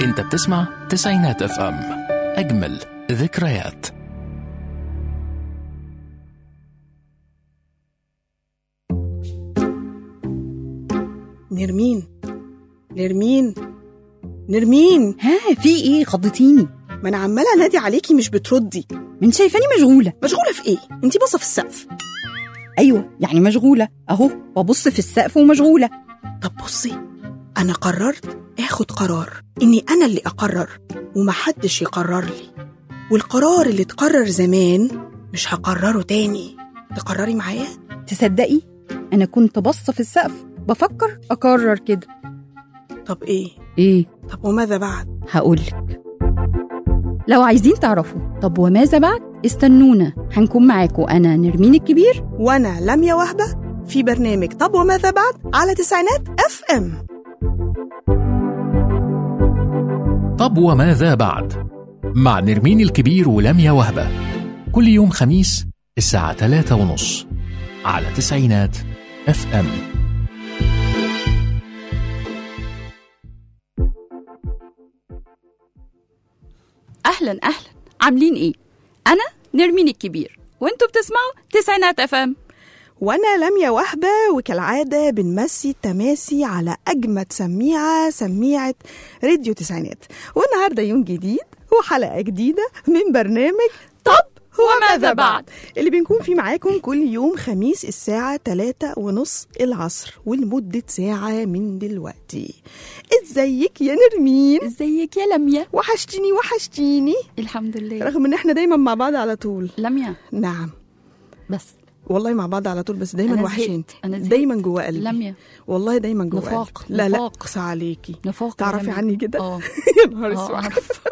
انت بتسمع تسعينات اف ام اجمل ذكريات نرمين نرمين نرمين ها في ايه خضتيني ما انا عماله انادي عليكي مش بتردي من شايفاني مشغوله مشغوله في ايه انتي باصه في السقف ايوه يعني مشغوله اهو ببص في السقف ومشغوله طب بصي انا قررت اخد قرار اني انا اللي اقرر ومحدش يقرر لي والقرار اللي اتقرر زمان مش هقرره تاني تقرري معايا تصدقي انا كنت باصه في السقف بفكر اقرر كده طب ايه ايه طب وماذا بعد هقولك لو عايزين تعرفوا طب وماذا بعد استنونا هنكون معاكم انا نرمين الكبير وانا لميا وهبه في برنامج طب وماذا بعد على تسعينات اف ام طب وماذا بعد مع نرمين الكبير ولميا وهبة كل يوم خميس الساعة 3 ونص على تسعينات اف ام اهلا اهلا عاملين ايه انا نرمين الكبير وانتوا بتسمعوا تسعينات اف ام وانا لميا وهبه وكالعاده بنمسي التماسي على اجمد سميعه سميعه راديو تسعينات والنهارده يوم جديد وحلقه جديده من برنامج طب وماذا بعد؟ اللي بنكون فيه معاكم كل يوم خميس الساعة تلاتة ونص العصر ولمدة ساعة من دلوقتي ازيك يا نرمين ازيك يا لميا وحشتيني وحشتيني الحمد لله رغم ان احنا دايما مع بعض على طول لميا نعم بس والله مع بعض على طول بس دايما أنا وحشين زهقت. أنا زهقت. دايما جوه قلبي لميا والله دايما جوه نفاق. قلبي لا لا نفاق. اقسى عليكي نفاق يا تعرفي لميا. عني كده اه يا نهار آه، اسود أعرف.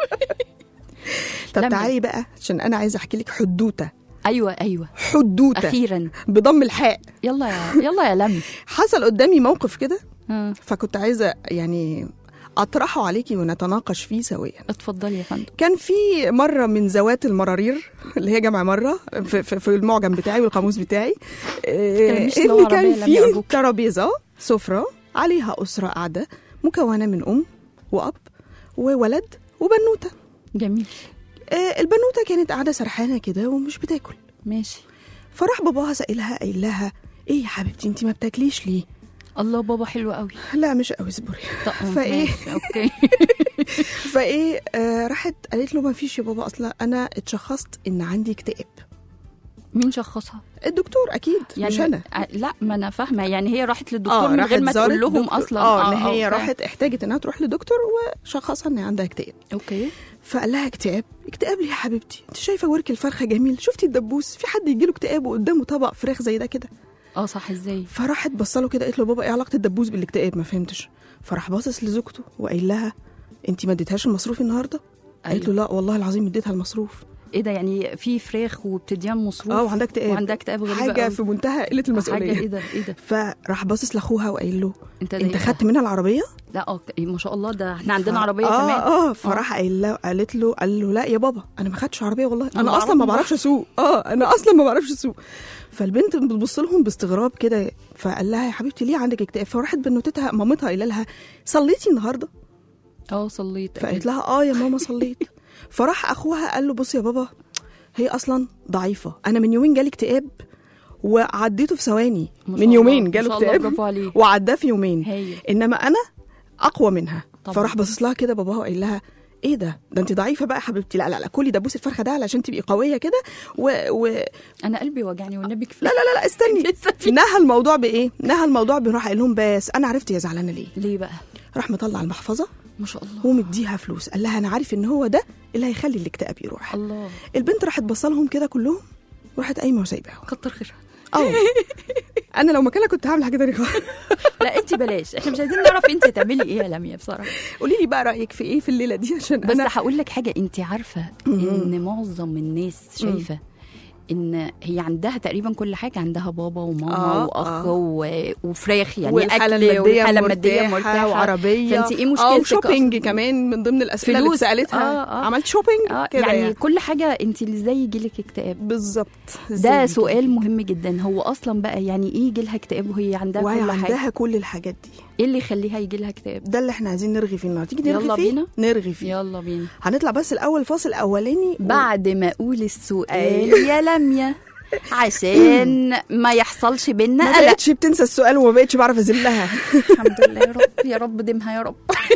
طب لميا. تعالي بقى عشان انا عايزه احكي لك حدوته ايوه ايوه حدوته اخيرا بضم الحاء يلا يا يلا يا لمي حصل قدامي موقف كده آه، فكنت عايزه يعني اطرحه عليكي ونتناقش فيه سويا اتفضلي يا فندم كان في مره من ذوات المرارير اللي هي جمع مره في, في, في المعجم بتاعي والقاموس بتاعي آه، تتكلميش ان لغة كان عربية، لم في يرجوك. ترابيزه سفره عليها اسره قاعده مكونه من ام واب وولد وبنوته جميل آه، البنوته كانت قاعده سرحانه كده ومش بتاكل ماشي فراح باباها سائلها قايل لها ايه يا حبيبتي انت ما بتاكليش ليه الله بابا حلو قوي لا مش قوي اصبري طب فإيه؟ ماشي اوكي فايه آه راحت قالت له ما فيش يا بابا اصلا انا اتشخصت ان عندي اكتئاب مين شخصها الدكتور اكيد يعني مش انا آه، لا ما انا فاهمه يعني هي راحت للدكتور من راحت غير ما زارت تقول لهم دكتور. اصلا اه ان هي أوكي. راحت احتاجت انها تروح لدكتور وشخصها ان عندها اكتئاب اوكي فقال لها اكتئاب اكتئاب ليه يا حبيبتي انت شايفه ورك الفرخه جميل شفتي الدبوس في حد يجي له اكتئاب وقدامه طبق فراخ زي ده كده اه صح ازاي فراحت بصله كده قالت له بابا ايه علاقه الدبوس بالاكتئاب ما فهمتش فراح باصص لزوجته وقايل لها انت ما اديتهاش المصروف النهارده قالت له لا والله العظيم اديتها المصروف ايه ده يعني في فراخ وبتديها مصروف اه وعندها اكتئاب وعندها اكتئاب غريبه حاجه قوي. في منتهى قله حاجه المسؤوليه ايه ده ايه ده فراح باصص لاخوها وقايل له انت انت ضايقها. خدت منها العربيه لا اه إيه ما شاء الله ده احنا عندنا ف- عربيه آه كمان اه فراح قايل له قالت له قال له لا يا بابا انا ما خدتش عربيه والله أنا انا اصلا بعرف ما من بعرفش اسوق اه انا اصلا ما بعرفش اسوق فالبنت بتبص لهم باستغراب كده فقال لها يا حبيبتي ليه عندك اكتئاب فراحت بنوتتها مامتها قايله لها صليتي النهارده اه صليت فقالت لها اه يا ماما صليت فراح اخوها قال له بص يا بابا هي اصلا ضعيفه انا من يومين جالي اكتئاب وعديته في ثواني ما شاء من يومين الله، جاله ما شاء الله، اكتئاب برافو عليك. وعداه في يومين هايل. انما انا اقوى منها طبعا. فراح باصص لها كده باباها وقال لها ايه ده ده انت ضعيفه بقى يا حبيبتي لا لا لا كلي دبوس الفرخه ده علشان تبقي قويه كده و... و... انا قلبي وجعني والنبي كفايه لا لا لا, لا استني لسه في- نهى الموضوع بايه نهى الموضوع بيروح قايل لهم بس انا عرفت هي زعلانه ليه ليه بقى راح مطلع المحفظه ما شاء الله ومديها فلوس قال لها انا عارف ان هو ده اللي هيخلي الاكتئاب يروح الله البنت راحت بصلهم كده كلهم وراحت قايمه وسايباهم كتر خيرها اه انا لو مكانها كنت هعمل حاجه تانية خالص لا انت بلاش احنا مش عايزين نعرف انت تعملي ايه يا لميا بصراحه قولي لي بقى رايك في ايه في الليله دي عشان بس انا هقول لك حاجه انت عارفه ان معظم الناس شايفه ان هي عندها تقريبا كل حاجه عندها بابا وماما آه، واخ آه. و... وفراخ يعني والحاله اكل الماديه والحاله الماديه مرتاحة مرتاحه وعربيه فانت ايه اه مشكلتك وشوبينج أصلاً؟ كمان من ضمن الاسئله اللي فلوس. اتسالتها آه، آه. عملت شوبينج اه كده يعني يعني كل حاجه انت اللي ازاي يجيلك اكتئاب بالظبط ده إزاي سؤال كده؟ مهم جدا هو اصلا بقى يعني ايه يجي لها اكتئاب وهي عندها وهي كل حاجه عندها كل الحاجات دي ايه اللي يخليها يجي لها اكتئاب ده اللي احنا عايزين نرغي فيه النهارده تيجي نرغي يلا فيه بينا. نرغي فيه يلا بينا هنطلع بس الاول فاصل اولاني و- بعد ما اقول السؤال أيوة. يا لميا عشان ما يحصلش بينا ما قلق بقتش بتنسى السؤال وما بقتش بعرف ازلها الحمد لله يا رب يا رب دمها يا رب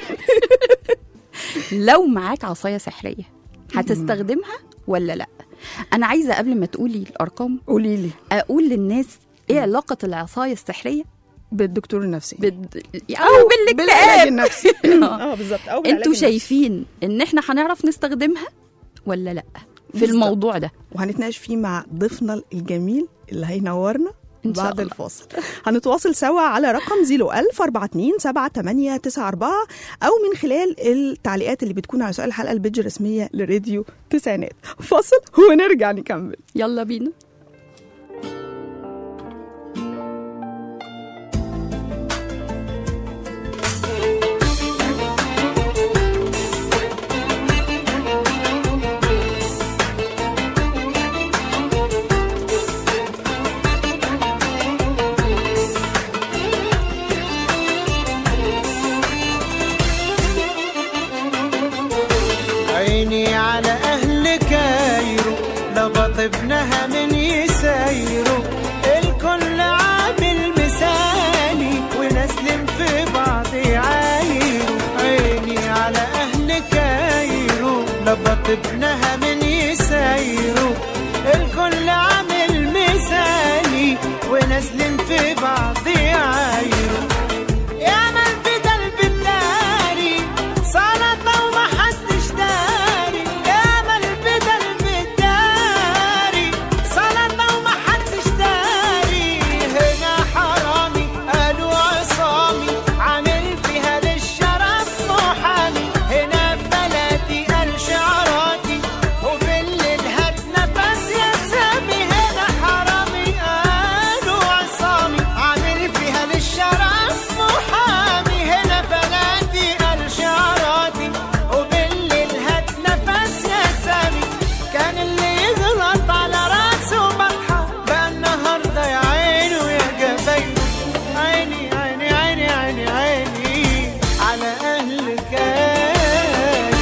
لو معاك عصايه سحريه هتستخدمها ولا لا انا عايزه قبل ما تقولي الارقام قولي لي اقول للناس ايه علاقه العصايه السحريه بالدكتور النفسي بد... او بالعلاج بالاكتئاب النفسي آه. اه بالظبط او بالعلاج انتوا النفسي. شايفين ان احنا هنعرف نستخدمها ولا لا في بالظبط. الموضوع ده وهنتناقش فيه مع ضيفنا الجميل اللي هينورنا إن شاء بعد الله. الفاصل هنتواصل سوا على رقم 01000 42 7894 أو من خلال التعليقات اللي بتكون على سؤال الحلقة البيج الرسمية لراديو تسعينات فاصل ونرجع نكمل يلا بينا عيني على أهل كايرو لبط ابنها من يسايرو الكل عامل مثالي ونسلم في بعض يعايرو عيني على أهل كايرو لبط ابنها من يسايرو الكل عامل مثالي ونسلم في بعض يعايرو يا من بدل بالداري سلطة وما حدش داري يا من بدل بالداري سلطة وما حدش داري هنا حرامي قالوا عصامي عامل فيها للشرف محامي هنا في بلدي قال شعراتي وبالليل هات نفس يا سامي هنا حرامي قالوا عصامي عامل فيها للشرف محامي هنا بلدي قال شعراتي وبالليل هات نفس يا سامي كان اللي يغلط على راسه مطحة بقى النهارده يا عيني ويا جبينه عيني عيني عيني عيني عيني على أهل كايرو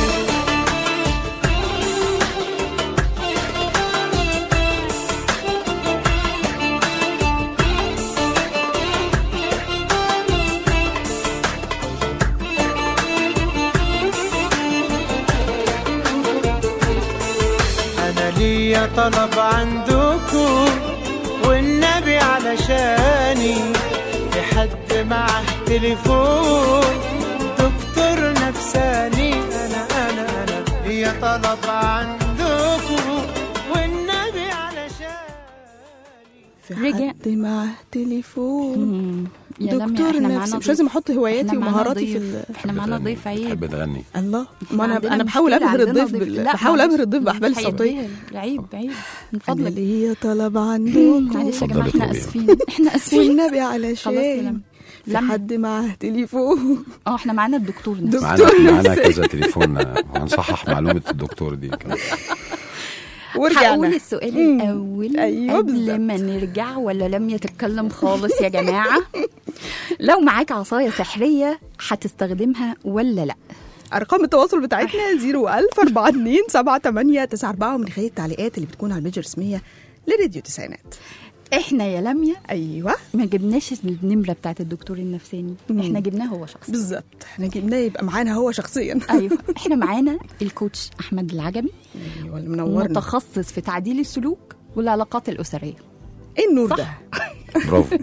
أنا ليا طلب عندكم والنبي علشاني في حد معه تليفون دكتور نفساني أنا أنا أنا ليا طلب عندكم والنبي علشاني في رجع. حد معاه تليفون مم. يا لميا دكتور احنا نفسي معانا مش لازم ضيف. احط هواياتي احنا معانا ومهاراتي في ضيف. ال... احنا معانا ضيف تحب عيب تغني الله ما انا عندنا انا بحاول مشكلة، ابهر عندنا الضيف ضيف. بال... لا، بحاول معلش. ابهر الضيف باحبال صوتيه هيتبهر. عيب عيب من انا فضلك ليا طلب عندكم معلش يا جماعه اتفضلي احنا طلبي. اسفين احنا اسفين والنبي خلاص يا علشان لم في لم حد معاه تليفون اه احنا معانا الدكتور نفسه دكتور معانا معانا نفسي. كذا تليفون وهنصحح معلومه الدكتور دي كمان ورجعنا هقول السؤال مم. الاول أيوة قبل بالظبط. ما نرجع ولا لم يتكلم خالص يا جماعه لو معاك عصايه سحريه هتستخدمها ولا لا ارقام التواصل بتاعتنا 01000 42 78 94 ومن خلال التعليقات اللي بتكون على البيج الرسميه لراديو تسعينات احنا يا لميا ايوه ما جبناش النمره بتاعت الدكتور النفساني مم. احنا جبناه هو شخص بالظبط احنا جبناه يبقى معانا هو شخصيا ايوه احنا معانا الكوتش احمد العجمي ايوه اللي منورنا متخصص في تعديل السلوك والعلاقات الاسريه ايه النور صح. ده برافو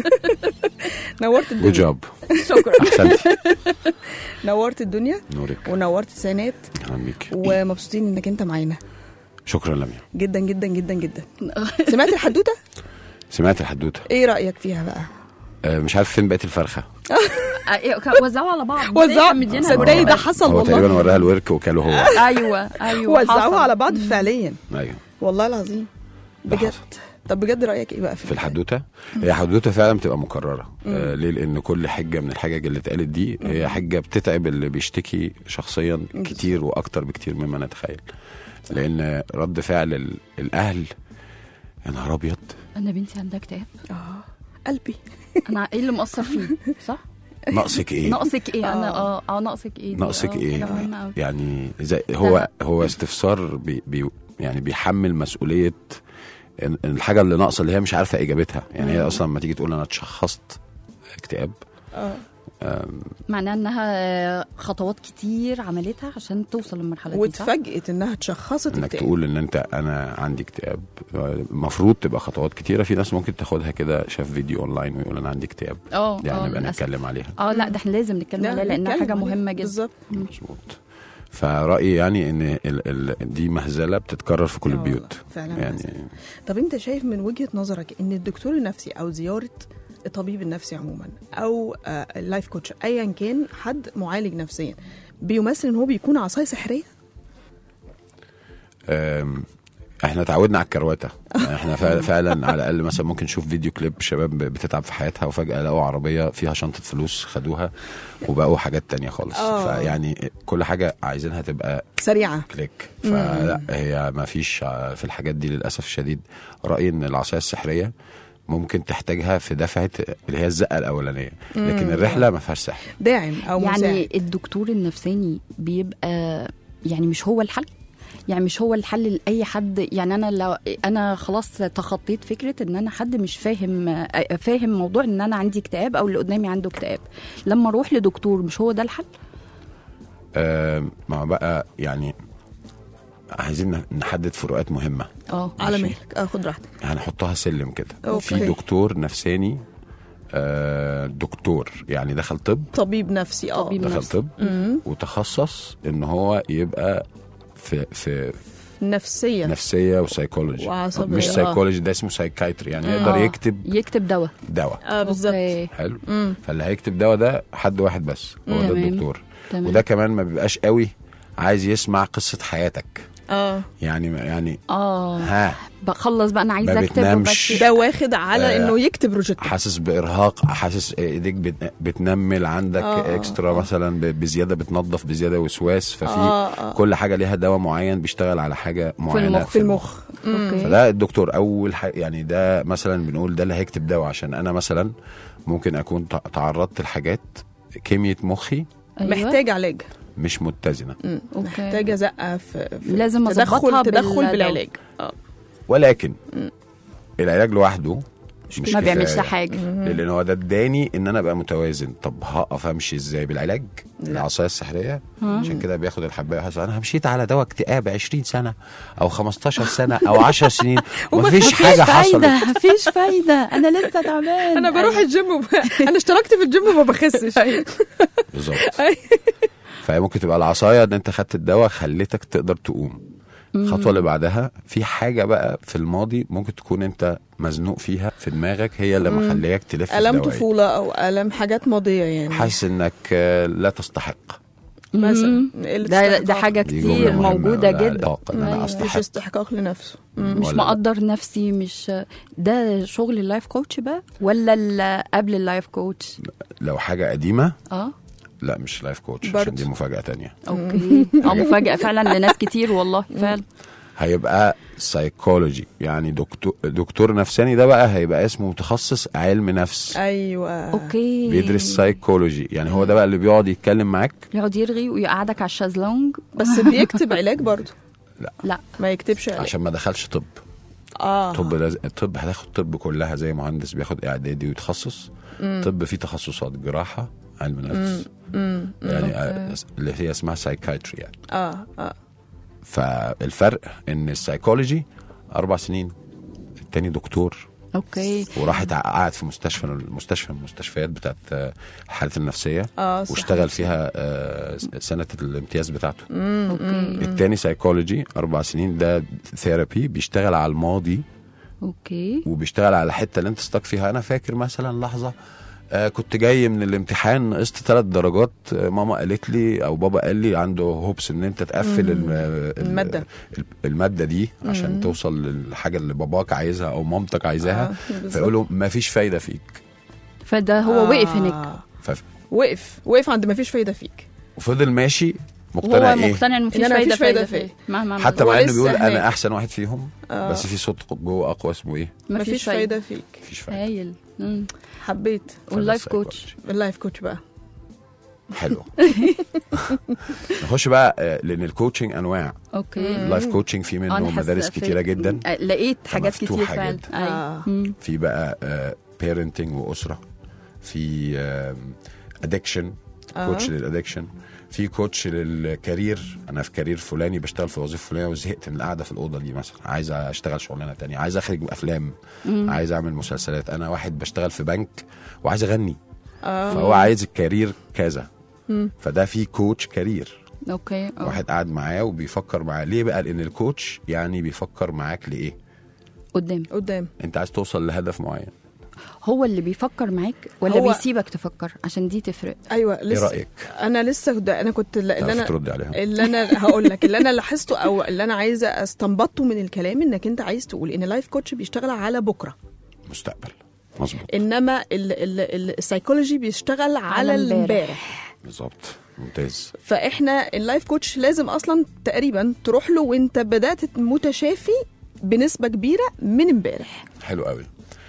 نورت جود الدنيا جوب شكرا احسنتي نورت الدنيا نورك ونورت تسعينات اهلا بيك ومبسوطين انك انت معانا شكرا لميا جدا جدا جدا جدا سمعت الحدوته سمعت الحدوته ايه رايك فيها بقى آه، مش عارف فين بقت الفرخه وزعوا على بعض وزعوا. مدينا صدقني ده هو- حصل هو والله. تقريبا وراها الورك وكاله هو ايوه ايوه وزعوها حصل. على بعض فعليا ايوه والله العظيم ده بجد حصل. طب بجد رايك ايه بقى في, في الحدوته هي حدوته فعلا بتبقى مكرره آه ليه لان كل حجه من الحاجج اللي اتقالت دي هي حجه بتتعب اللي بيشتكي شخصيا كتير واكتر بكتير مما نتخيل لان رد فعل ال- الاهل يا نهار ابيض انا بنتي عندها اكتئاب اه قلبي انا ايه اللي مأثر فيه صح ناقصك ايه ناقصك ايه انا اه اه ناقصك ايه دي؟ ناقصك آه، ايه حاجة مهمة أوي. يعني زي هو هو استفسار بي بي يعني بيحمل مسؤوليه إن- إن الحاجه اللي ناقصه اللي هي مش عارفه اجابتها يعني هي اصلا لما تيجي تقول انا اتشخصت اكتئاب اه معناها انها خطوات كتير عملتها عشان توصل للمرحله دي صح؟ واتفاجئت انها اتشخصت انك اكتئاب. تقول ان انت انا عندي اكتئاب المفروض تبقى خطوات كتيره في ناس ممكن تاخدها كده شاف فيديو اونلاين ويقول انا عندي اكتئاب اه يعني اه نبقى للأسف. نتكلم عليها اه لا ده احنا لازم نتكلم لا، عليها لانها نتكلم حاجه عليها. مهمه جدا بالظبط مظبوط فرأيي يعني ان ال ال دي مهزله بتتكرر في كل آه البيوت والله، فعلا يعني طب انت شايف من وجهه نظرك ان الدكتور النفسي او زياره الطبيب النفسي عموما او آه، اللايف كوتش ايا كان حد معالج نفسيا بيمثل ان هو بيكون عصايه سحريه أم، احنا اتعودنا على الكروته يعني احنا فعلا, فعلا على الاقل مثلا ممكن نشوف فيديو كليب شباب بتتعب في حياتها وفجاه لقوا عربيه فيها شنطه فلوس خدوها وبقوا حاجات تانية خالص آه. فيعني كل حاجه عايزينها تبقى سريعه كليك فلا هي ما فيش في الحاجات دي للاسف الشديد رايي ان العصايه السحريه ممكن تحتاجها في دفعه اللي هي الزقه الاولانيه لكن الرحله ما فيهاش سحر داعم او يعني مساعد الدكتور النفساني بيبقى يعني مش هو الحل يعني مش هو الحل لاي حد يعني انا لو انا خلاص تخطيت فكره ان انا حد مش فاهم فاهم موضوع ان انا عندي اكتئاب او اللي قدامي عنده اكتئاب لما اروح لدكتور مش هو ده الحل آم، ما هو بقى يعني عايزين نحدد فروقات مهمه اه على ماشي. مهلك اه خد راحتك هنحطها سلم كده أوكي. في دكتور نفساني آه، دكتور يعني دخل طب طبيب نفسي اه طبيب دخل نفسي. طب وتخصص ان هو يبقى في في نفسيا نفسيه وسايكولوجي وعصبية. مش آه. سايكولوجي ده اسمه سايكايتري يعني يقدر آه. يكتب يكتب دواء دواء اه بالظبط أوكي. حلو فاللي هيكتب دواء ده حد واحد بس هو ده تمام. الدكتور تمام. وده كمان ما بيبقاش قوي عايز يسمع قصه حياتك اه يعني يعني اه ها بخلص بقى انا عايزه ما اكتب بتنامش. وبس ده واخد على آه، انه يكتب روجيتا حاسس بارهاق حاسس ايديك بت- بتنمل عندك آه، آه اكسترا مثلا ب- بزياده بتنظف بزياده وسواس ففي آه، آه. كل حاجه ليها دواء معين بيشتغل على حاجه معينه المخ. في المخ اوكي فده الدكتور اول حاجه يعني ده مثلا بنقول ده اللي هيكتب دواء عشان انا مثلا ممكن اكون تع- تعرضت لحاجات كيمياء مخي أيوة. محتاج علاج مش متزنه مم. أوكي. محتاجه زقه في, في لازم تدخل أظبطها تدخل بالدواء. بالعلاج اه ولكن العلاج لوحده مش ما كفاية. بيعملش حاجه لان هو ده اداني ان انا ابقى متوازن طب هقف امشي ازاي بالعلاج العصايه السحريه عشان كده بياخد الحبايه ويحس انا مشيت على دواء اكتئاب 20 سنه او 15 سنه او 10 سنين ومفيش حاجه حصلت فايده مفيش فايده انا لسه تعبان انا بروح الجيم وب... انا اشتركت في الجيم وما بخسش بالظبط فهي ممكن تبقى العصايه ان انت خدت الدواء خلتك تقدر تقوم الخطوه اللي بعدها في حاجه بقى في الماضي ممكن تكون انت مزنوق فيها في دماغك هي اللي مخلياك تلف في الم دواء. طفوله او الم حاجات ماضيه يعني حاسس انك آه، لا تستحق مثلا قلة ده ده استحقاق. حاجه دي جملة كتير مهمة. موجوده لا، جدا إطلاق ان انا أيوة. مش استحق استحقاق لنفسه مش ولا- مقدر نفسي مش ده شغل اللايف كوتش بقى ولا ال- قبل اللايف كوتش لو حاجه قديمه اه لا مش لايف كوتش برضه. عشان دي مفاجاه تانية اوكي اه مفاجاه فعلا لناس كتير والله فعلا هيبقى سايكولوجي يعني دكتور دكتور نفساني ده بقى هيبقى اسمه متخصص علم نفس ايوه اوكي بيدرس سايكولوجي يعني هو ده بقى اللي بيقعد يتكلم معاك يقعد يرغي ويقعدك على الشازلونج بس بيكتب علاج برضه لا ما يكتبش علاج عشان ما دخلش طب اه طب لازم طب هتاخد طب كلها زي مهندس بياخد اعدادي ويتخصص طب فيه تخصصات جراحه علم نفس يعني آه، اللي هي اسمها سايكايتري يعني اه اه فالفرق ان السايكولوجي اربع سنين التاني دكتور اوكي وراح اتع- قعد في مستشفى المستشفى من المستشفيات بتاعت آه، الحالات النفسيه اه صح. واشتغل فيها آه، سنه الامتياز بتاعته اوكي التاني سايكولوجي اربع سنين ده ثيرابي بيشتغل على الماضي اوكي وبيشتغل على الحته اللي انت استك فيها انا فاكر مثلا لحظه آه كنت جاي من الامتحان نقصت ثلاث درجات آه ماما قالت لي او بابا قال لي عنده هوبس ان انت تقفل مم. الم- ال- المادة. ال- الماده دي عشان مم. توصل للحاجه اللي باباك عايزها او مامتك عايزاها آه، بالظبط. فيقولوا ما فيش فايده فيك فده هو آه. وقف هناك ف- وقف وقف عند ما فيش فايده فيك وفضل ماشي وهو مقتنع ايه مقتنع ان مفيش إن أنا فايده مفيش فايدة فايده فيه. فيه مهما حتى هو مع انه لسه بيقول هناك. انا احسن واحد فيهم آه. بس في صوت جوه اقوى اسمه ايه مفيش فايده فيك مفيش فايده هايل مم. حبيت واللايف فده كوتش psychology. اللايف كوتش بقى حلو نخش بقى آه، لان الكوتشنج انواع اوكي اللايف كوتشنج في آه، منه أنا حاسة مدارس في- كتيره جدا آه، لقيت حاجات كتير مفتوحة فعلا جدا. أيوة. آه. مم. في بقى بيرنتنج واسره في ادكشن آه. كوتش للادكشن في كوتش للكارير انا في كارير فلاني بشتغل في وظيفه فلانيه وزهقت من القعده في الاوضه دي مثلا عايز اشتغل شغلانه تانية عايز اخرج افلام مم. عايز اعمل مسلسلات انا واحد بشتغل في بنك وعايز اغني اه فهو عايز الكارير كذا مم. فده في كوتش كارير اوكي آه. واحد قاعد معاه وبيفكر معاه ليه بقى لان الكوتش يعني بيفكر معاك لايه قدام قدام انت عايز توصل لهدف معين هو اللي بيفكر معاك ولا هو- بيسيبك تفكر عشان دي تفرق ايوه ايه لسه رايك انا لسه ده انا كنت اللي تعرف انا ترد عليها اللي انا هقول لك اللي انا لاحظته او اللي انا عايزه استنبطه من الكلام انك انت عايز تقول ان اللايف كوتش بيشتغل على بكره مستقبل مظبوط انما ال- ال- ال- السايكولوجي بيشتغل على على امبارح. الامبارح بالظبط ممتاز فاحنا اللايف كوتش لازم اصلا تقريبا تروح له وانت بدات متشافي بنسبه كبيره من امبارح حلو قوي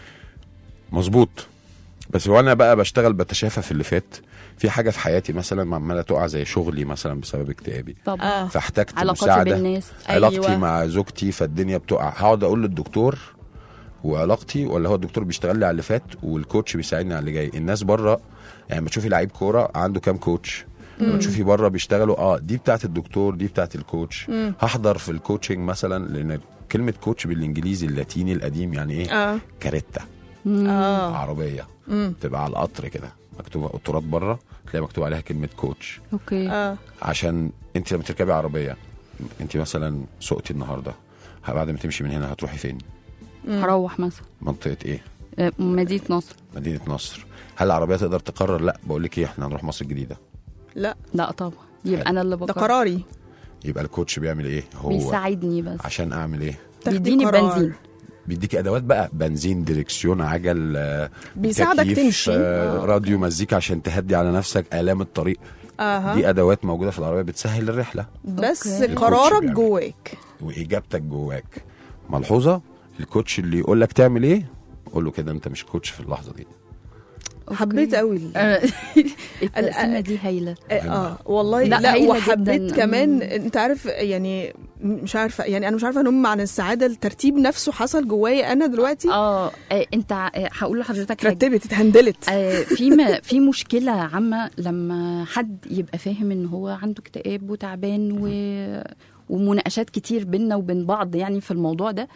مظبوط بس وانا بقى بشتغل بتشافى في اللي فات في حاجه في حياتي مثلا عماله تقع زي شغلي مثلا بسبب اكتئابي طبعا اه فاحتجت علاقاتي مساعده بالناس علاقتي أيوة. مع زوجتي فالدنيا بتقع هقعد اقول للدكتور وعلاقتي ولا هو الدكتور بيشتغل لي على اللي فات والكوتش بيساعدني على اللي جاي الناس بره يعني بتشوفي لعيب كوره عنده كام كوتش لما تشوفي بره بيشتغلوا اه دي بتاعت الدكتور دي بتاعت الكوتش هحضر في الكوتشنج مثلا لان كلمه كوتش بالانجليزي اللاتيني القديم يعني ايه اه كاريتا اه عربيه مم. تبقى على القطر كده مكتوبه قطارات بره تلاقي مكتوب عليها كلمه كوتش اوكي اه عشان انت لما تركبي عربيه انت مثلا سوقتي النهارده بعد ما تمشي من هنا هتروحي فين هروح مثلا منطقه ايه آه، مدينه نصر مدينه نصر هل العربيه تقدر تقرر لا بقول لك ايه احنا هنروح مصر الجديده لا لا طبعا يبقى انا اللي ده بقرر قراري يبقى الكوتش بيعمل ايه هو بيساعدني بس عشان اعمل ايه تاخدي بيديني قرار. بنزين بيديك ادوات بقى بنزين دريكسيون عجل آه، بيساعدك تكييف، تمشي. آه، آه. راديو مزيكا عشان تهدي على نفسك الام الطريق اها دي ادوات موجوده في العربيه بتسهل الرحله بس أوكي. قرارك الكوتش جواك واجابتك جواك ملحوظه الكوتش اللي يقول لك تعمل ايه قول له كده انت مش كوتش في اللحظه دي أوكي. حبيت قوي ال- آه، التقسيمه دي هايله اه آه، والله لا، لا, هايلة وحبيت جداً. كمان مم. انت عارف يعني مش عارفه يعني انا مش عارفه انهم عن السعاده الترتيب نفسه حصل جوايا انا دلوقتي اه آه، انت ع- آه، هقول لحضرتك حاجه رتبت اتهندلت آه، في م- في مشكله عامه لما حد يبقى فاهم ان هو عنده اكتئاب وتعبان و ومناقشات كتير بينا وبين بعض يعني في الموضوع ده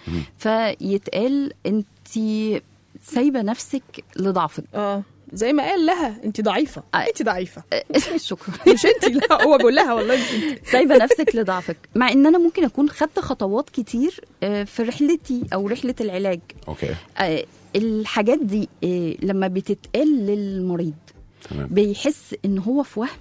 فيتقال انت سايبه نفسك لضعفك اه زي ما قال لها انت ضعيفه آه. انت ضعيفه آه، شكرا مش انت لا هو بيقول لها والله مش انت سايبه نفسك لضعفك مع ان انا ممكن اكون خدت خطوات كتير آه، في رحلتي او رحله العلاج اوكي آه، الحاجات دي آه، لما بتتقال للمريض تمام بيحس ان هو في وهم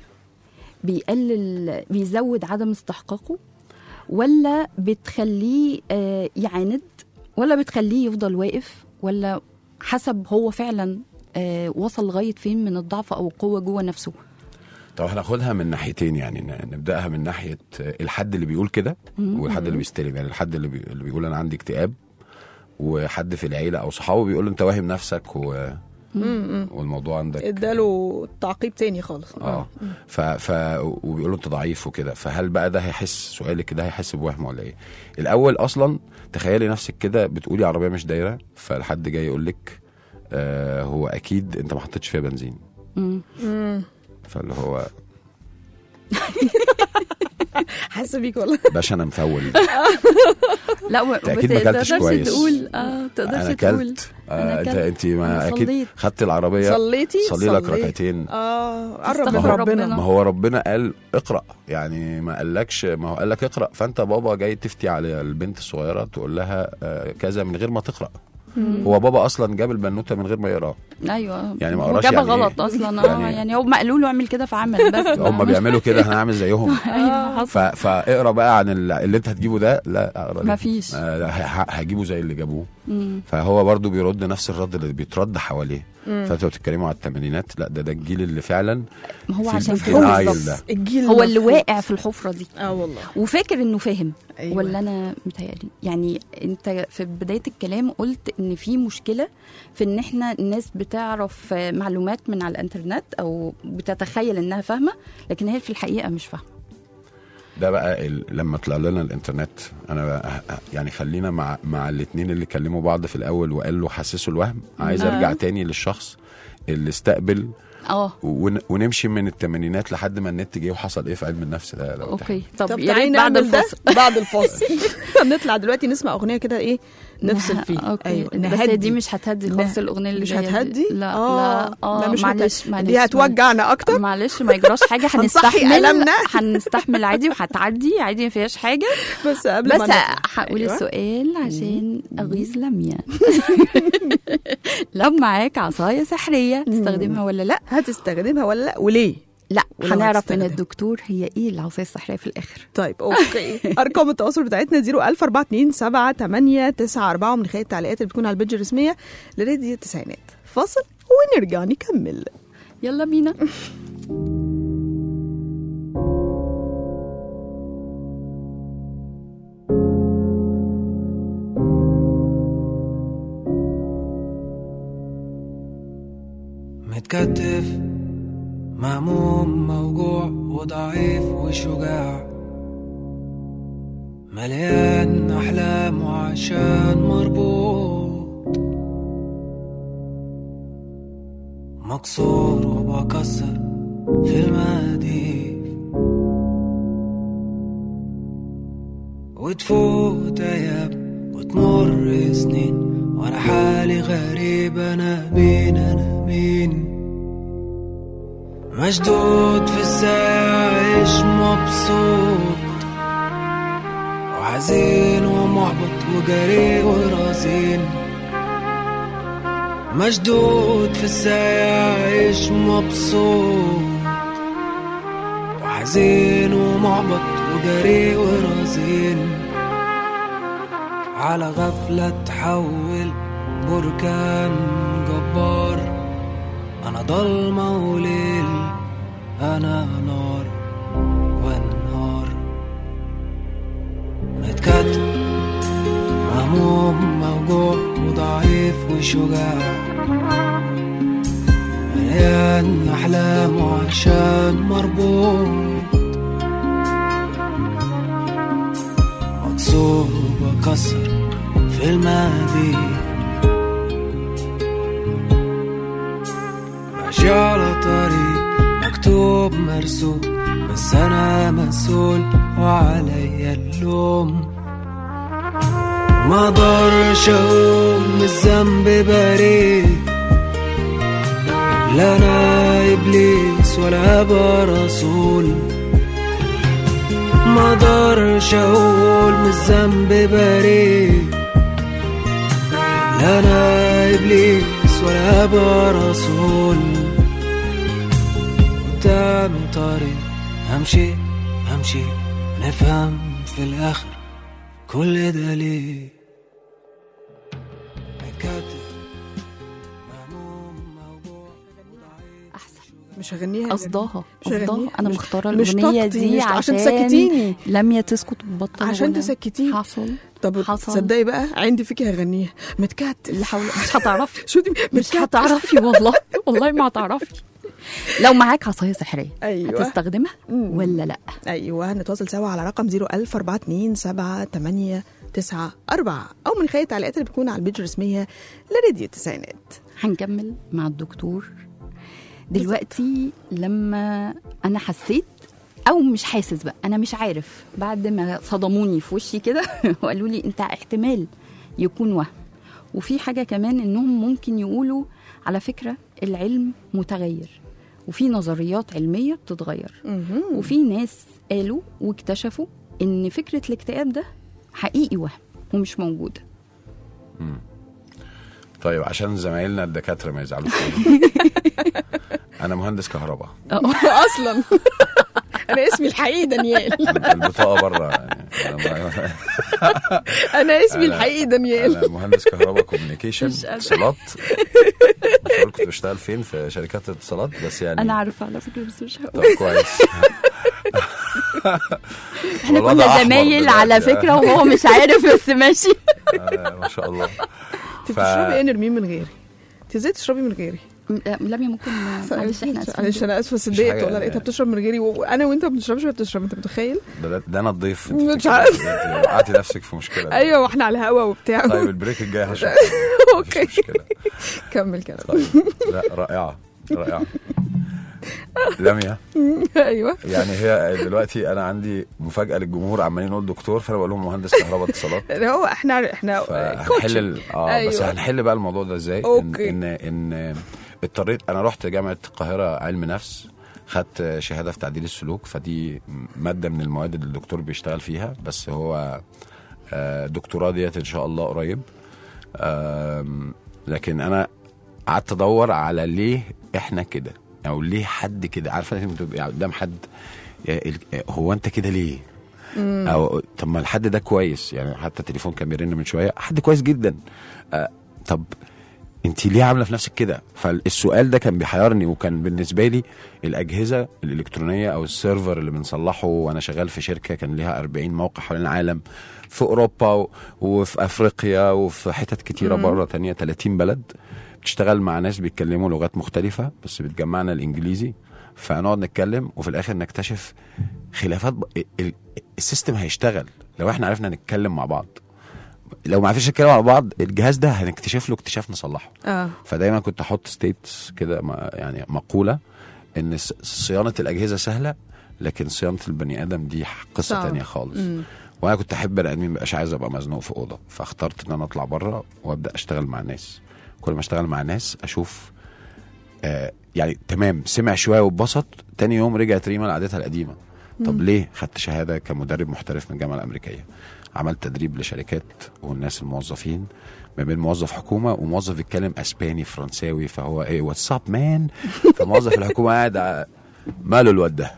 بيقلل بيزود عدم استحقاقه ولا بتخليه آه، يعاند ولا بتخليه يفضل واقف ولا حسب هو فعلا آه، وصل لغايه فين من الضعف او القوه جوه نفسه طب هناخدها من ناحيتين يعني ن- نبداها من ناحيه الحد اللي بيقول كده والحد اللي بيستلم يعني الحد اللي, بي... اللي بيقول انا عندي اكتئاب وحد في العيله او صحابه بيقول له انت واهم نفسك و... والموضوع عندك اداله تعقيب تاني خالص اه ف, ف وبيقول له انت ضعيف وكده فهل بقى ده هيحس سؤالك ده هيحس بوهم ولا ايه الاول اصلا تخيلي نفسك كده بتقولي عربيه مش دايره فالحد جاي يقول لك آه هو اكيد انت ما حطيتش فيها بنزين مم. مم. فاللي هو حاسه بيك والله باشا انا مفول لا و... أنت أكيد ما أكلتش تقدرش كويس. تقول اه تقدرش انا تقول اكلت أنا آه انت أكلت. انت ما أنا اكيد صليت. خدت العربيه صليتي صلي لك صليت. ركعتين اه قرب من تستغفر ربنا ربنا. ما هو ربنا قال اقرا يعني ما قالكش ما هو قال لك اقرا فانت بابا جاي تفتي على البنت الصغيره تقول لها آه، كذا من غير ما تقرا هو بابا اصلا جاب البنوته من غير ما يقراها ايوه يعني ما قراش جابها يعني إيه؟ غلط اصلا اه يعني- يعني, هو قالوا له اعمل كده فعمل بس هم بيعملوا كده احنا هنعمل زيهم ايوه حصل ف... فاقرا بقى عن ال- اللي انت هتجيبه ده لا اقرا ليه؟ مفيش. آه لا، ه- هجيبه زي اللي جابوه مم. فهو برضو بيرد نفس الرد اللي بيترد حواليه فانتوا بتتكلموا على الثمانينات لا ده ده الجيل اللي فعلا ما هو في عشان البيت كده العيل بالظبط. ده. الجيل هو اللي المفروض. واقع في الحفره دي اه والله وفاكر انه فاهم أيوة. أيوة. ولا انا متهيألي يعني انت في بدايه الكلام قلت ان في مشكله في ان احنا الناس بتعرف معلومات من على الانترنت او بتتخيل انها فاهمه لكن هي في الحقيقه مش فاهمه ده بقى ال... لما طلع لنا الانترنت انا بقى يعني خلينا مع مع الاثنين اللي كلموا بعض في الاول وقال له حسسوا الوهم عايز آه. ارجع تاني للشخص اللي استقبل اه ون... ونمشي من الثمانينات لحد ما النت جه وحصل ايه في علم النفس ده لو اوكي طب طب يا تعالي ريت بعد نعمل ده الفصل بعد الفاصل نطلع دلوقتي نسمع اغنيه كده ايه نفصل فيه اوكي ايوه بس نهدي. دي مش هتهدي نه- خالص الاغنيه اللي مش جاية دي. هتهدي لا آه. لا اه لا مش معلش هت- معلش دي هتوجعنا اكتر معلش ما يجراش حاجه هنصحي هنستحمل ألمنا. هنستحمل عادي وهتعدي عادي ما فيهاش حاجه بس قبل بس ما نطلع. هقول أيوة. السؤال عشان اغيظ لميا لو معاك عصايه سحريه تستخدمها ولا لا هتستخدمها ولا لا وليه لا ولو هنعرف من هتستخدم. الدكتور هي ايه العصايه السحريه في الاخر طيب اوكي ارقام التواصل بتاعتنا 01427 ومن خلال التعليقات اللي بتكون على البيج الرسميه لراديو التسعينات فاصل ونرجع نكمل يلا بينا متكتف مهموم موجوع وضعيف وشجاع مليان أحلام وعشان مربوط مكسور وبكسر في المقاديف وتفوت أيام وتمر سنين وأنا حالي غريب أنا مين أنا مين مشدود في الساعة عايش مبسوط وحزين ومحبط وجري ورزين مشدود في الساعة عايش مبسوط وحزين ومحبط وجري ورزين على غفلة تحول بركان جبار أنا ضلمة وليل أنا نار والنار متكتف مهموم موجوع وضعيف وشجاع مليان أحلام وعشان مربوط مكسور وبكسر في الماضي ماشي على طريق مكتوب مرسوم بس أنا مسؤول وعليا اللوم ما اقدرش اقول من الذنب بريء لا انا ابليس ولا ابقى رسول ما اقدرش اقول من الذنب بريء لا انا ابليس ولا ابقى رسول قدامي طريق همشي همشي نفهم في الاخر كل ده ليه مكاتب مهموم موجوع احسن مش هغنيها قصداها مش هغنيها. قصدها انا مش- مختاره مش الاغنيه طاقتي، دي مش- عشان عشان تسكتيني. لميا تسكت وتبطل عشان غنى. تسكتيني. حصل طب حصل. تصدقي بقى عندي فيكي هغنيها متكتف اللي حول مش هتعرفي شو دي مش هتعرفي والله والله ما هتعرفي لو معاك عصايه سحريه أيوة. هتستخدمها مم. ولا لا ايوه نتواصل سوا على رقم 01427 او من خلال التعليقات اللي بتكون على البيج الرسميه لراديو التسعينات هنكمل مع الدكتور دلوقتي لما انا حسيت او مش حاسس بقى انا مش عارف بعد ما صدموني في وشي كده وقالوا لي انت احتمال يكون وهم وفي حاجه كمان انهم ممكن يقولوا على فكره العلم متغير وفي نظريات علميه بتتغير وفي ناس قالوا واكتشفوا ان فكره الاكتئاب ده حقيقي وهم ومش موجوده طيب عشان زمايلنا الدكاتره ما يزعلوش مني. انا مهندس كهرباء اصلا انا اسمي الحقيقي دانيال البطاقه بره يعني أنا- انا اسمي أنا- الحقيقي دانيال انا مهندس كهرباء كوميونيكيشن مش قادرة. اتصالات مش هقول كنت بشتغل فين في شركات الاتصالات بس يعني انا عارفه على فكره بس مش هقول طب كويس احنا والوضع كنا أحمر زمايل دلوقتي، على آه. فكره وهو مش عارف بس ماشي آه، ما شاء الله انت بتشربي ايه نرمين من غيري انت ازاي تشربي من غيري م- لميا ممكن معلش احنا اسفين معلش انا اسفه بس مش اتضايقت حاجة- والله لقيتها بتشرب من غيري وانا وانت ما بنشربش وهي بتشرب انت متخيل ده, ده انا الضيف انت مش بتتكلمي عارف. إزاي؟ انت وقعتي نفسك في مشكله ايوه واحنا على الهوا وبتاع طيب البريك الجاي هشرب أوكي. مفيش مشكله كمل كلام طيب لا رائعه رائعه لميا ايوه يعني هي دلوقتي انا عندي مفاجاه للجمهور عمالين نقول دكتور فانا بقول لهم مهندس كهرباء اتصالات هو احنا احنا فهنحل ال- اه أيوة. بس هنحل بقى الموضوع ده ازاي أوكي. ان ان ان اضطريت انا رحت جامعه القاهره علم نفس خدت شهاده في تعديل السلوك فدي ماده من المواد اللي الدكتور بيشتغل فيها بس هو آه، دكتوراه ديت ان شاء الله قريب آم، لكن انا قعدت ادور على ليه احنا كده او ليه حد كده عارفه انت بتبقي قدام حد آه، ال- آه، هو انت كده ليه او طب ما الحد ده كويس يعني حتى التليفون كان بيرن من شويه حد كويس جدا آه طب انت ليه عامله في نفسك كده فالسؤال ده كان بيحيرني وكان بالنسبه لي الاجهزه الالكترونيه او السيرفر اللي بنصلحه وانا شغال في شركه كان ليها 40 موقع حوالين العالم في اوروبا و- وفي افريقيا وفي حتت كتيره بره تانية 30 بلد بتشتغل مع ناس بيتكلموا لغات مختلفه بس بتجمعنا الانجليزي فنقعد نتكلم وفي الاخر نكتشف خلافات ب... ال- السيستم هيشتغل لو احنا عرفنا نتكلم مع بعض لو ما عرفناش نتكلم مع بعض الجهاز ده هنكتشف له اكتشاف نصلحه اه فدايما كنت احط ستيتس كده ما- يعني مقوله ان ص- صيانه الاجهزه سهله لكن صيانه البني ادم دي قصه صعب. تانية خالص مم. وانا كنت احب بني ادمين مبقاش عايز ابقى مزنوق في اوضه فاخترت ان انا اطلع بره وابدا اشتغل مع ناس كل ما اشتغل مع ناس اشوف آه يعني تمام سمع شويه واتبسط تاني يوم رجعت ريما لعادتها القديمه طب ليه خدت شهاده كمدرب محترف من الجامعه الامريكيه عملت تدريب لشركات والناس الموظفين ما بين موظف حكومه وموظف بيتكلم اسباني فرنساوي فهو ايه واتساب مان فموظف الحكومه قاعد ع- ماله الواد ده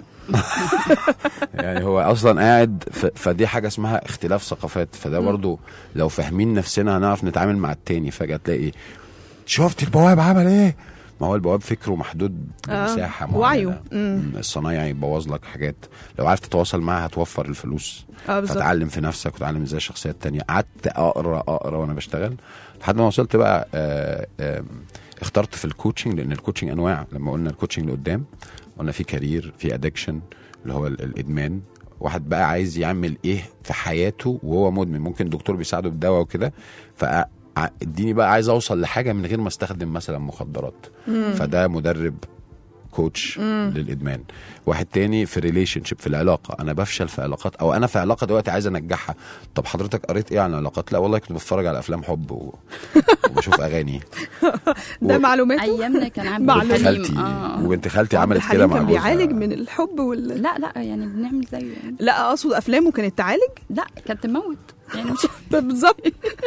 يعني هو اصلا قاعد ف... فدي حاجه اسمها اختلاف ثقافات فده برضو لو فاهمين نفسنا هنعرف نتعامل مع التاني فجاه تلاقي شفت البواب عمل ايه ما هو البواب فكره محدود آه، بمساحه معينه وعيه. مم. الصنايعي يبوظ لك حاجات لو عرفت تتواصل معاه هتوفر الفلوس اه بالظبط فتعلم في نفسك وتعلم ازاي الشخصيه التانية قعدت اقرا اقرا وانا بشتغل لحد ما وصلت بقى آه آه اخترت في الكوتشنج لان الكوتشنج انواع لما قلنا الكوتشنج لقدام قلنا في كارير في ادكشن اللي هو ال- الادمان واحد بقى عايز يعمل ايه في حياته وهو مدمن ممكن دكتور بيساعده بدواء وكده ف اديني بقى عايز اوصل لحاجه من غير ما استخدم مثلا مخدرات فده مدرب كوتش للادمان واحد تاني في ريليشن شيب في العلاقه انا بفشل في علاقات او انا في علاقه دلوقتي عايز انجحها طب حضرتك قريت ايه عن العلاقات لا والله كنت بتفرج على افلام حب و... وبشوف اغاني ده و- معلوماته ايامنا كان عامل معلومة. وبنت حليم خالتي اه وبنت خالتي عبد عملت كده الحليم مع كان جوزها بيعالج من الحب وال لا لا يعني بنعمل زيه يعني لا اقصد افلامه كانت تعالج لا كانت تموت يعني مش بالظبط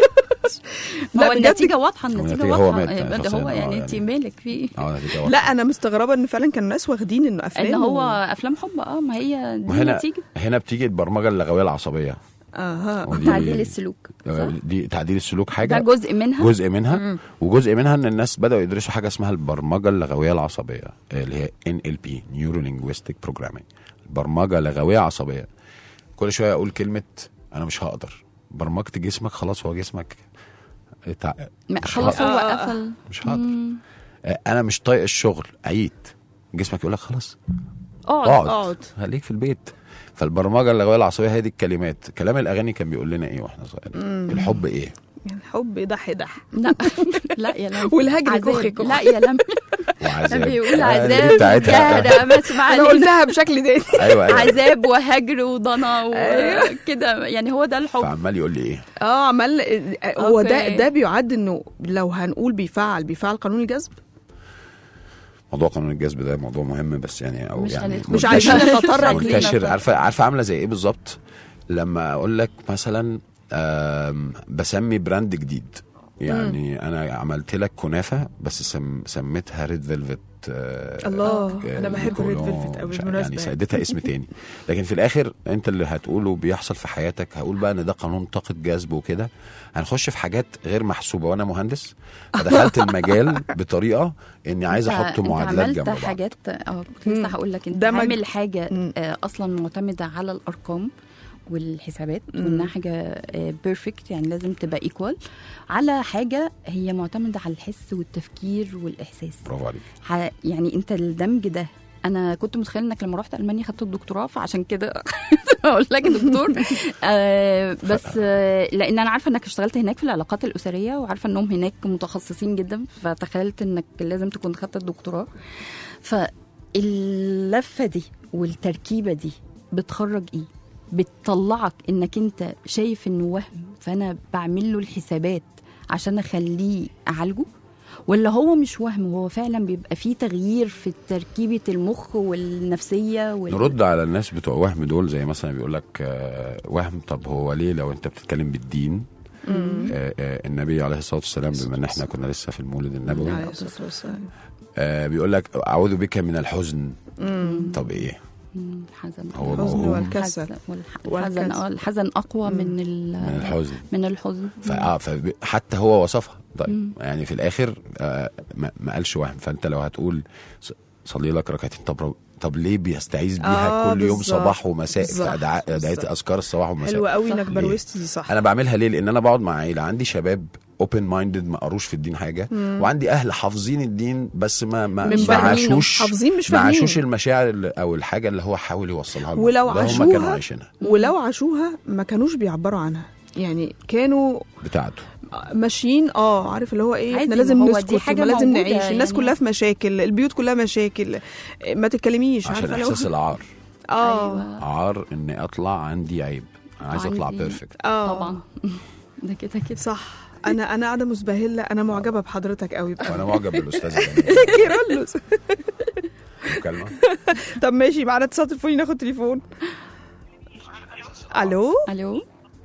ما لا هو بجد النتيجه واضحه النتيجه النتيجة هو واضحه مات يعني ده شخصياً، هو آه، يعني يعني. انت مالك فيه اه نتيجة واحدة. لا انا مستغربه ان فعلا كان الناس واخدين انه افلام ان هو و- افلام حب اه ما هي دي وهنا النتيجه هنا بتيجي البرمجه اللغويه العصبيه اها ودي- تعديل السلوك صح؟ دي تعديل السلوك ده حاجه جزء منها جزء منها وجزء منها ان الناس بداوا يدرسوا حاجه اسمها البرمجه اللغويه العصبيه اللي هي ان ال بي نيورو لينجويستيك بروجرامينج برمجه لغويه عصبيه كل شويه اقول كلمه انا مش هقدر برمجت جسمك خلاص هو جسمك اتع... ما- مش خلاص هقدر. هو آه، آه. قفل مش هقدر مم. آه، انا مش طايق الشغل عيد جسمك يقول لك خلاص اقعد اقعد اقعد. خليك في البيت فالبرمجه اللغويه العصبيه هي دي الكلمات كلام الاغاني كان بيقول لنا ايه واحنا صغيرين الحب ايه الحب دح دح لا لا يا لم والهجر عذاب. كخ كخ. لا يا لم وعذاب بيقول آه، دي عذاب بتاعتها جهر ما اسمع انا قلتها بشكل تاني ايوه ايوه عذاب وهجر وضنا أيوة. وكده يعني هو ده الحب فعمال يقول لي ايه اه عمل هو ده أوكي. ده بيعد انه لو هنقول بيفعل بيفعل قانون الجذب موضوع قانون الجذب ده موضوع مهم بس يعني او مش يعني هندخل. مش منتشر- عايزين نتطرق منتشر ليه عارفه عارفه عامله زي ايه بالظبط لما اقول لك مثلا آم، بسمي براند جديد يعني انا عملت لك كنافه بس سم سميتها ريد فيلفت آه، الله آه، انا بحب الريد كولون، فيلفت قوي مش- بالمناسبه يعني سيدتها اسم تاني لكن في الاخر انت اللي هتقوله بيحصل في حياتك هقول بقى ان ده قانون طاقه جذب وكده هنخش في حاجات غير محسوبه وانا مهندس فدخلت المجال بطريقه اني عايز أنت- احط أنت معادلات عملت جنب بعض حاجات اه كنت لسه مم. هقول لك انت ده مج- عامل حاجه مم. آه، اصلا معتمده على الارقام والحسابات مم. وانها حاجه بيرفكت يعني لازم تبقى ايكوال على حاجه هي معتمده على الحس والتفكير والاحساس برافو عليك ح- يعني انت الدمج ده انا كنت متخيل انك لما رحت المانيا خدت الدكتوراه فعشان كده اقول لك دكتور آه بس آه لان انا عارفه انك اشتغلت هناك في العلاقات الاسريه وعارفه انهم هناك متخصصين جدا فتخيلت انك لازم تكون خدت الدكتوراه فاللفه دي والتركيبه دي بتخرج ايه بتطلعك انك انت شايف انه وهم فانا بعمل له الحسابات عشان اخليه اعالجه ولا هو مش وهم هو فعلا بيبقى فيه تغيير في تركيبه المخ والنفسيه وال... نرد على الناس بتوع وهم دول زي مثلا بيقول لك آه، وهم طب هو ليه لو انت بتتكلم بالدين آه، آه، النبي عليه الصلاه والسلام بما ان احنا كنا لسه في المولد النبوي عليه الصلاة والسلام. آه، بيقول لك اعوذ بك من الحزن طب ايه مم، الحزن هو الحزن موهوم والكسل الحزن والح- والكسل. الحزن اه الحزن اقوى من ال... من الحزن من الحزن فآه فب- حتى هو وصفها طيب يعني في الاخر آه ما ما قالش وهم فانت لو هتقول ص- صلي لك ركعتين طب طب ليه بيستعيذ بيها آه، كل يوم بالظبط. صباح ومساء في بالظبط. أدعاء- ادعيه بالظبط. اذكار الصباح والمساء حلوة قوي صح. انك بروزتي دي صح انا بعملها ليه لان انا بقعد مع عيله عندي شباب اوبن مايندد ما قروش في الدين حاجه وعندي اهل حافظين الدين بس ما ما من ما فاهمينه. عاشوش حافظين مش ما فاهمين. عاشوش المشاعر اللي- او الحاجه اللي هو حاول يوصلها لهم ولو ده هم كانوا عاشوها عايشينها ولو عاشوها ما كانوش بيعبروا عنها يعني كانوا بتاعته ماشيين اه عارف اللي هو ايه عادي، احنا ما لازم هو دي نسكت حاجة ما لازم موجودة نعيش الناس يعني. كلها في مشاكل البيوت كلها مشاكل ما تتكلميش عشان عارفه لو احساس العار اه أيوة. عار اني اطلع عندي عيب انا عايز اطلع عندي- بيرفكت اه طبعا ده كده كده صح انا انا قاعده مسبهله انا معجبه بحضرتك قوي بقى وانا معجب بالاستاذ جميل. كيرلس مكالمه طب ماشي معانا اتصال تليفوني ناخد تليفون الو الو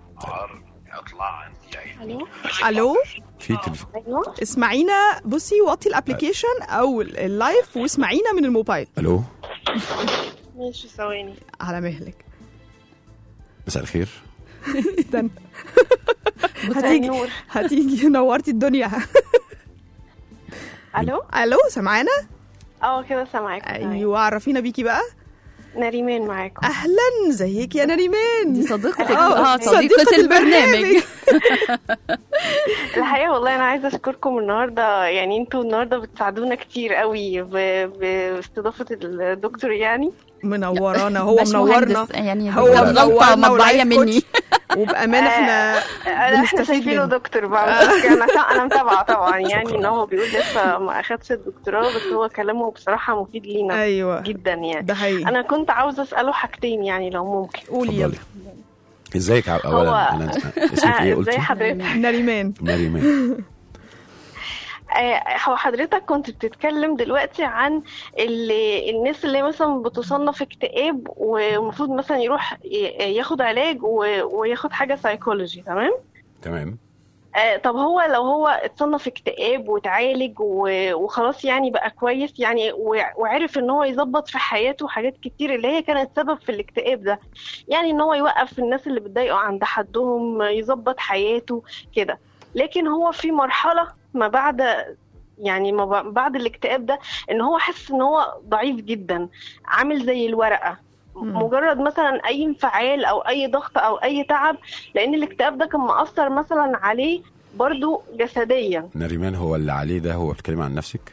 الو الو في تليفون ايوه اسمعينا بصي وطي الابلكيشن او ال- اللايف واسمعينا من الموبايل الو ماشي ثواني على مهلك مساء الخير استنى مساء هتيجي النور هتيجي نورتي الدنيا الو الو سمعانا اه كده سامعاكم تمام. ايوه عرفينا بيكي بقى نريمان معاكم اهلا زيك يا نريمان دي صديقتك آه، اه صديقة البرنامج الحقيقه والله انا عايزه اشكركم النهارده يعني انتوا النهارده بتساعدونا كتير قوي ب- باستضافه الدكتور يعني منورانا هو باش منورنا مهندس، يعني هو هو غلطة منورنا مطبعية ولايف مني وبامانه احنا احنا بنستفيد شايفينه منه. دكتور بقى بس انا انا متابعه طبعا يعني ان هو بيقول لسه ما اخدش الدكتوراه بس هو كلامه بصراحه مفيد لينا ايوه جدا يعني ده حقيقي انا كنت عاوزه اساله حاجتين يعني لو ممكن قولي يلا اتفضلي ازيك ع- اولا هو- انا اسمك ايه آه، ازاي قلتي حضرتك نريمان مريمان آه، هو حضرتك كنت بتتكلم دلوقتي عن اللي الناس اللي مثلا بتصنف اكتئاب والمفروض مثلا يروح ي- ياخد علاج و- وياخد حاجة سايكولوجي تمام تمام آه، طب هو لو هو اتصنف اكتئاب وتعالج و- وخلاص يعني بقى كويس يعني وع- وعرف ان هو يظبط في حياته حاجات كتير اللي هي كانت سبب في الاكتئاب ده يعني ان هو يوقف الناس اللي بتضايقه عند حدهم يظبط حياته كده لكن هو في مرحلة ما بعد يعني ما ب- بعد الاكتئاب ده ان هو حاسس ان هو ضعيف جدا عامل زي الورقة مم. مجرد مثلا اي انفعال او اي ضغط او اي تعب لان الاكتئاب ده كان مأثر مثلا عليه برضو جسديا نريمان هو اللي عليه ده هو بتتكلم عن نفسك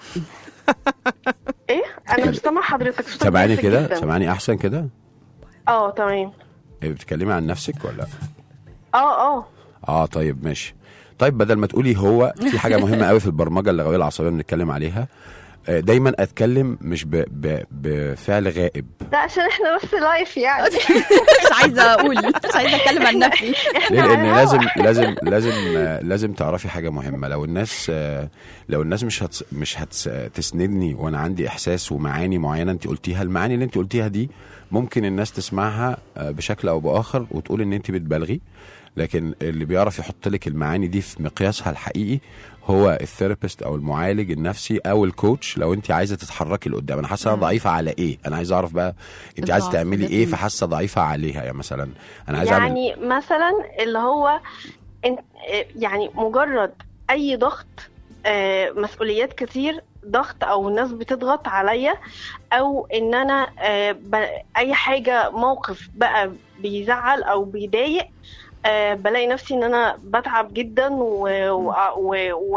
ايه انا مش سامع حضرتك صوتك سامعاني ضعيف كده جداً. سامعاني احسن كده اه تمام إيه، بتتكلمي عن نفسك ولا اه اه اه طيب ماشي طيب بدل ما تقولي هو في حاجه مهمه قوي في البرمجه اللغويه العصبيه بنتكلم عليها آه، دايما اتكلم مش ب... ب... بفعل غائب ده عشان احنا بس لايف يعني مش عايزة اقول مش عايزة اتكلم عن نفسي احنا ليه على لان الهوا. لازم لازم لازم آه، لازم تعرفي حاجه مهمه لو الناس آه، لو الناس مش هتس مش هتسندني وانا عندي احساس ومعاني معينه انت قلتيها المعاني اللي انت قلتيها دي ممكن الناس تسمعها آه، بشكل او باخر وتقول ان انت بتبالغي لكن اللي بيعرف يحط لك المعاني دي في مقياسها الحقيقي هو الثيرابيست او المعالج النفسي او الكوتش لو انت عايزه تتحركي لقدام انا حاسه انا ضعيفه على ايه انا عايز اعرف بقى انت عايزه الضعف تعملي ده ايه فين؟ فحاسه ضعيفه عليها يعني مثلا انا عايز اعمل يعني مثلا اللي هو انت يعني مجرد اي ضغط آه، مسؤوليات كتير ضغط او ناس بتضغط عليا او ان انا آه، ب- اي حاجه موقف بقى بيزعل او بيضايق آه، بلاقي نفسي ان انا بتعب جدا و, و... و... و...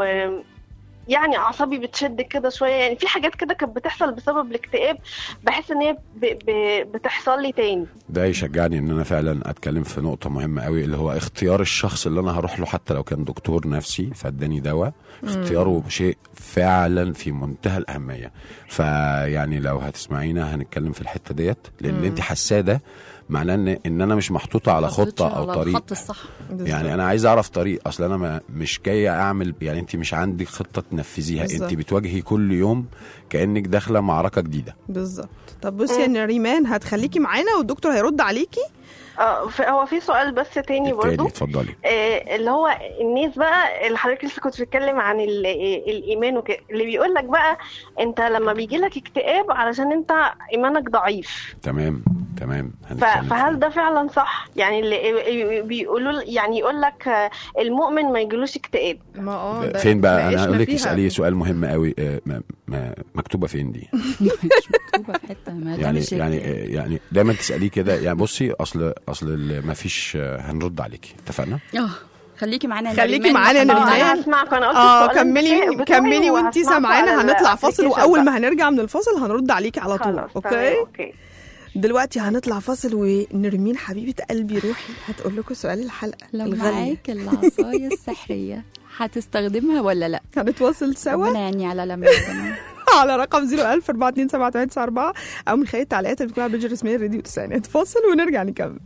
يعني اعصابي بتشد كده شويه يعني في حاجات كده كانت بتحصل بسبب الاكتئاب بحس ان هي ب... ب... بتحصل لي تاني ده يشجعني ان انا فعلا اتكلم في نقطه مهمه قوي اللي هو اختيار الشخص اللي انا هروح له حتى لو كان دكتور نفسي فاداني دواء اختياره شيء فعلا في منتهى الاهميه فيعني لو هتسمعينا هنتكلم في الحته ديت لان اللي انت حاساه ده معناه ان ان انا مش محطوطه على خطه او على طريق الخط الصح يعني انا عايز اعرف طريق اصل انا ما مش جاي اعمل يعني انت مش عندك خطه تنفذيها بالظبط. انت بتواجهي كل يوم كانك داخله معركه جديده بالظبط طب بصي يا نريمان هتخليكي معانا والدكتور هيرد عليكي اه ف- هو في سؤال بس تاني برضو التاني اتفضلي آه، اللي هو الناس بقى اللي حضرتك لسه كنت بتتكلم عن ال- آه، الايمان وكده اللي بيقول لك بقى انت لما بيجي لك اكتئاب علشان انت ايمانك ضعيف تمام تمام ف- هنتكلم فيه. فهل ده فعلا صح يعني اللي بيقولوا يعني يقول لك آه، المؤمن ما يجيلوش اكتئاب ما اه ده فين بقى انا ناقشنا هقول لك فيها. اساليه سؤال مهم قوي آه، ما ما مكتوبه فين دي مش مكتوبه في حته ما ده يعني مش يعني آه، يعني دايما تساليه كده يعني بصي اصل اصل ما فيش هنرد عليكي اتفقنا اه خليكي معانا يا خليكي نريمان معانا يا لحد ما- نريمان. انا هسمعك انا قلت اه السؤال كملي بتاعي كملي وانتي وهسمعكوا سامعانا على هنطلع فاصل الapplication واول بقى. ما هنرجع من الفاصل هنرد عليكي على طول خلاص اوكي تمام، اوكي دلوقتي هنطلع فاصل ونرمين حبيبه قلبي روحي هتقول لكم سؤال الحلقه لو الغالي معاك العصايه السحريه هتستخدمها ولا لا هنتواصل سوا ربنا يعني على لما يا جماعه على رقم 01000 427 او من خلال التعليقات اللي بتكون على البيج الرسميه راديو تسعينات فاصل ونرجع نكمل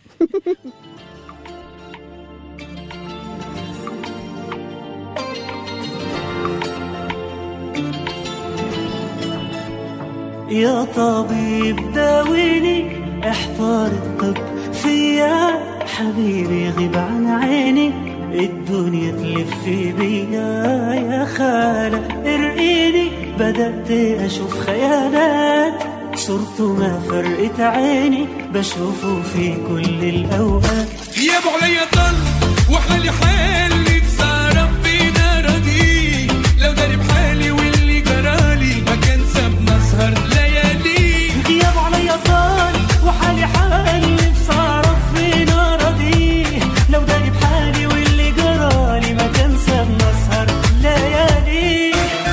يا طبيب داويني احضر الطب فيا حبيبي غيب عن عيني الدنيا تلف بيا يا خالة ارقيني بدأت أشوف خيالات صورته ما فرقت عيني بشوفه في كل الأوقات غيابه عليا طل وحالي حالي بسهرة فينا ردي لو داري بحالي واللي جرالي ما كان سابنا سهر ليالي غيابه عليا طال وحالي حالي بصرف في نارضي لو داري بحالي واللي جرالي ما كان سابنا سهر ليالي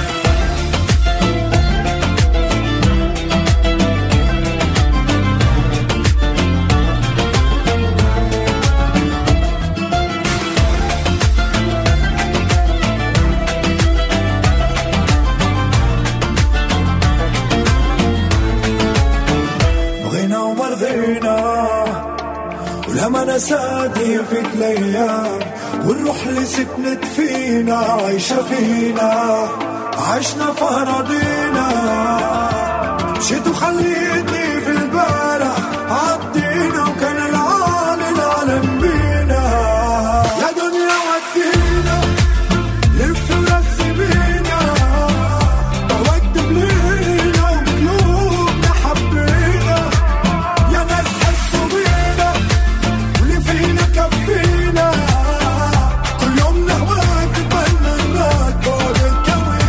بغينا وما رضينا ولما نسادي فيك الايام والروح اللي سكنت فينا عايشة فينا عشنا في اراضينا مشيت وخليتني في البارح عدينا وكان العالي العالم بينا يا دنيا ودينا لف ورسي بينا طوقت بلينا وقلوبنا حبينا يا ناس حسوا بينا واللي فينا كفينا كل يوم نهواك تبنى نراك بعد الكوينة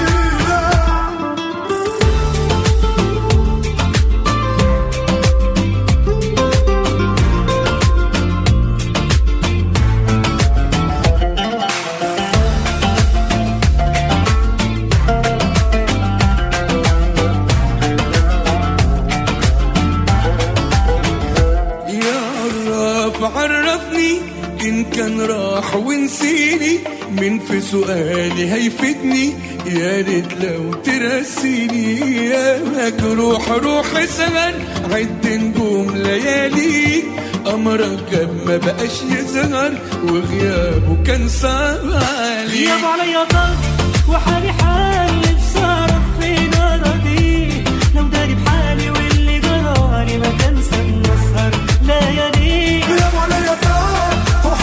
يا عرف عرفني إن كان راح ونسيني من في سؤالي هيفيدني يا ريت لو ترسيني يا مجروح روح زمن عد نجوم ليالي أمرك جاب ما بقاش يظهر وغيابه كان صعب عليك غياب عليا طال وحالي حالي بصرف في نارضي لو داري بحالي واللي جرالي ما كان سابنا سهر ليالي غياب عليا طار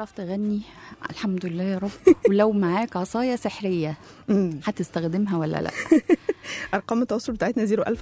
بتعرف تغني الحمد لله يا رب ولو معاك عصايه سحريه مم. هتستخدمها ولا لا ارقام التواصل بتاعتنا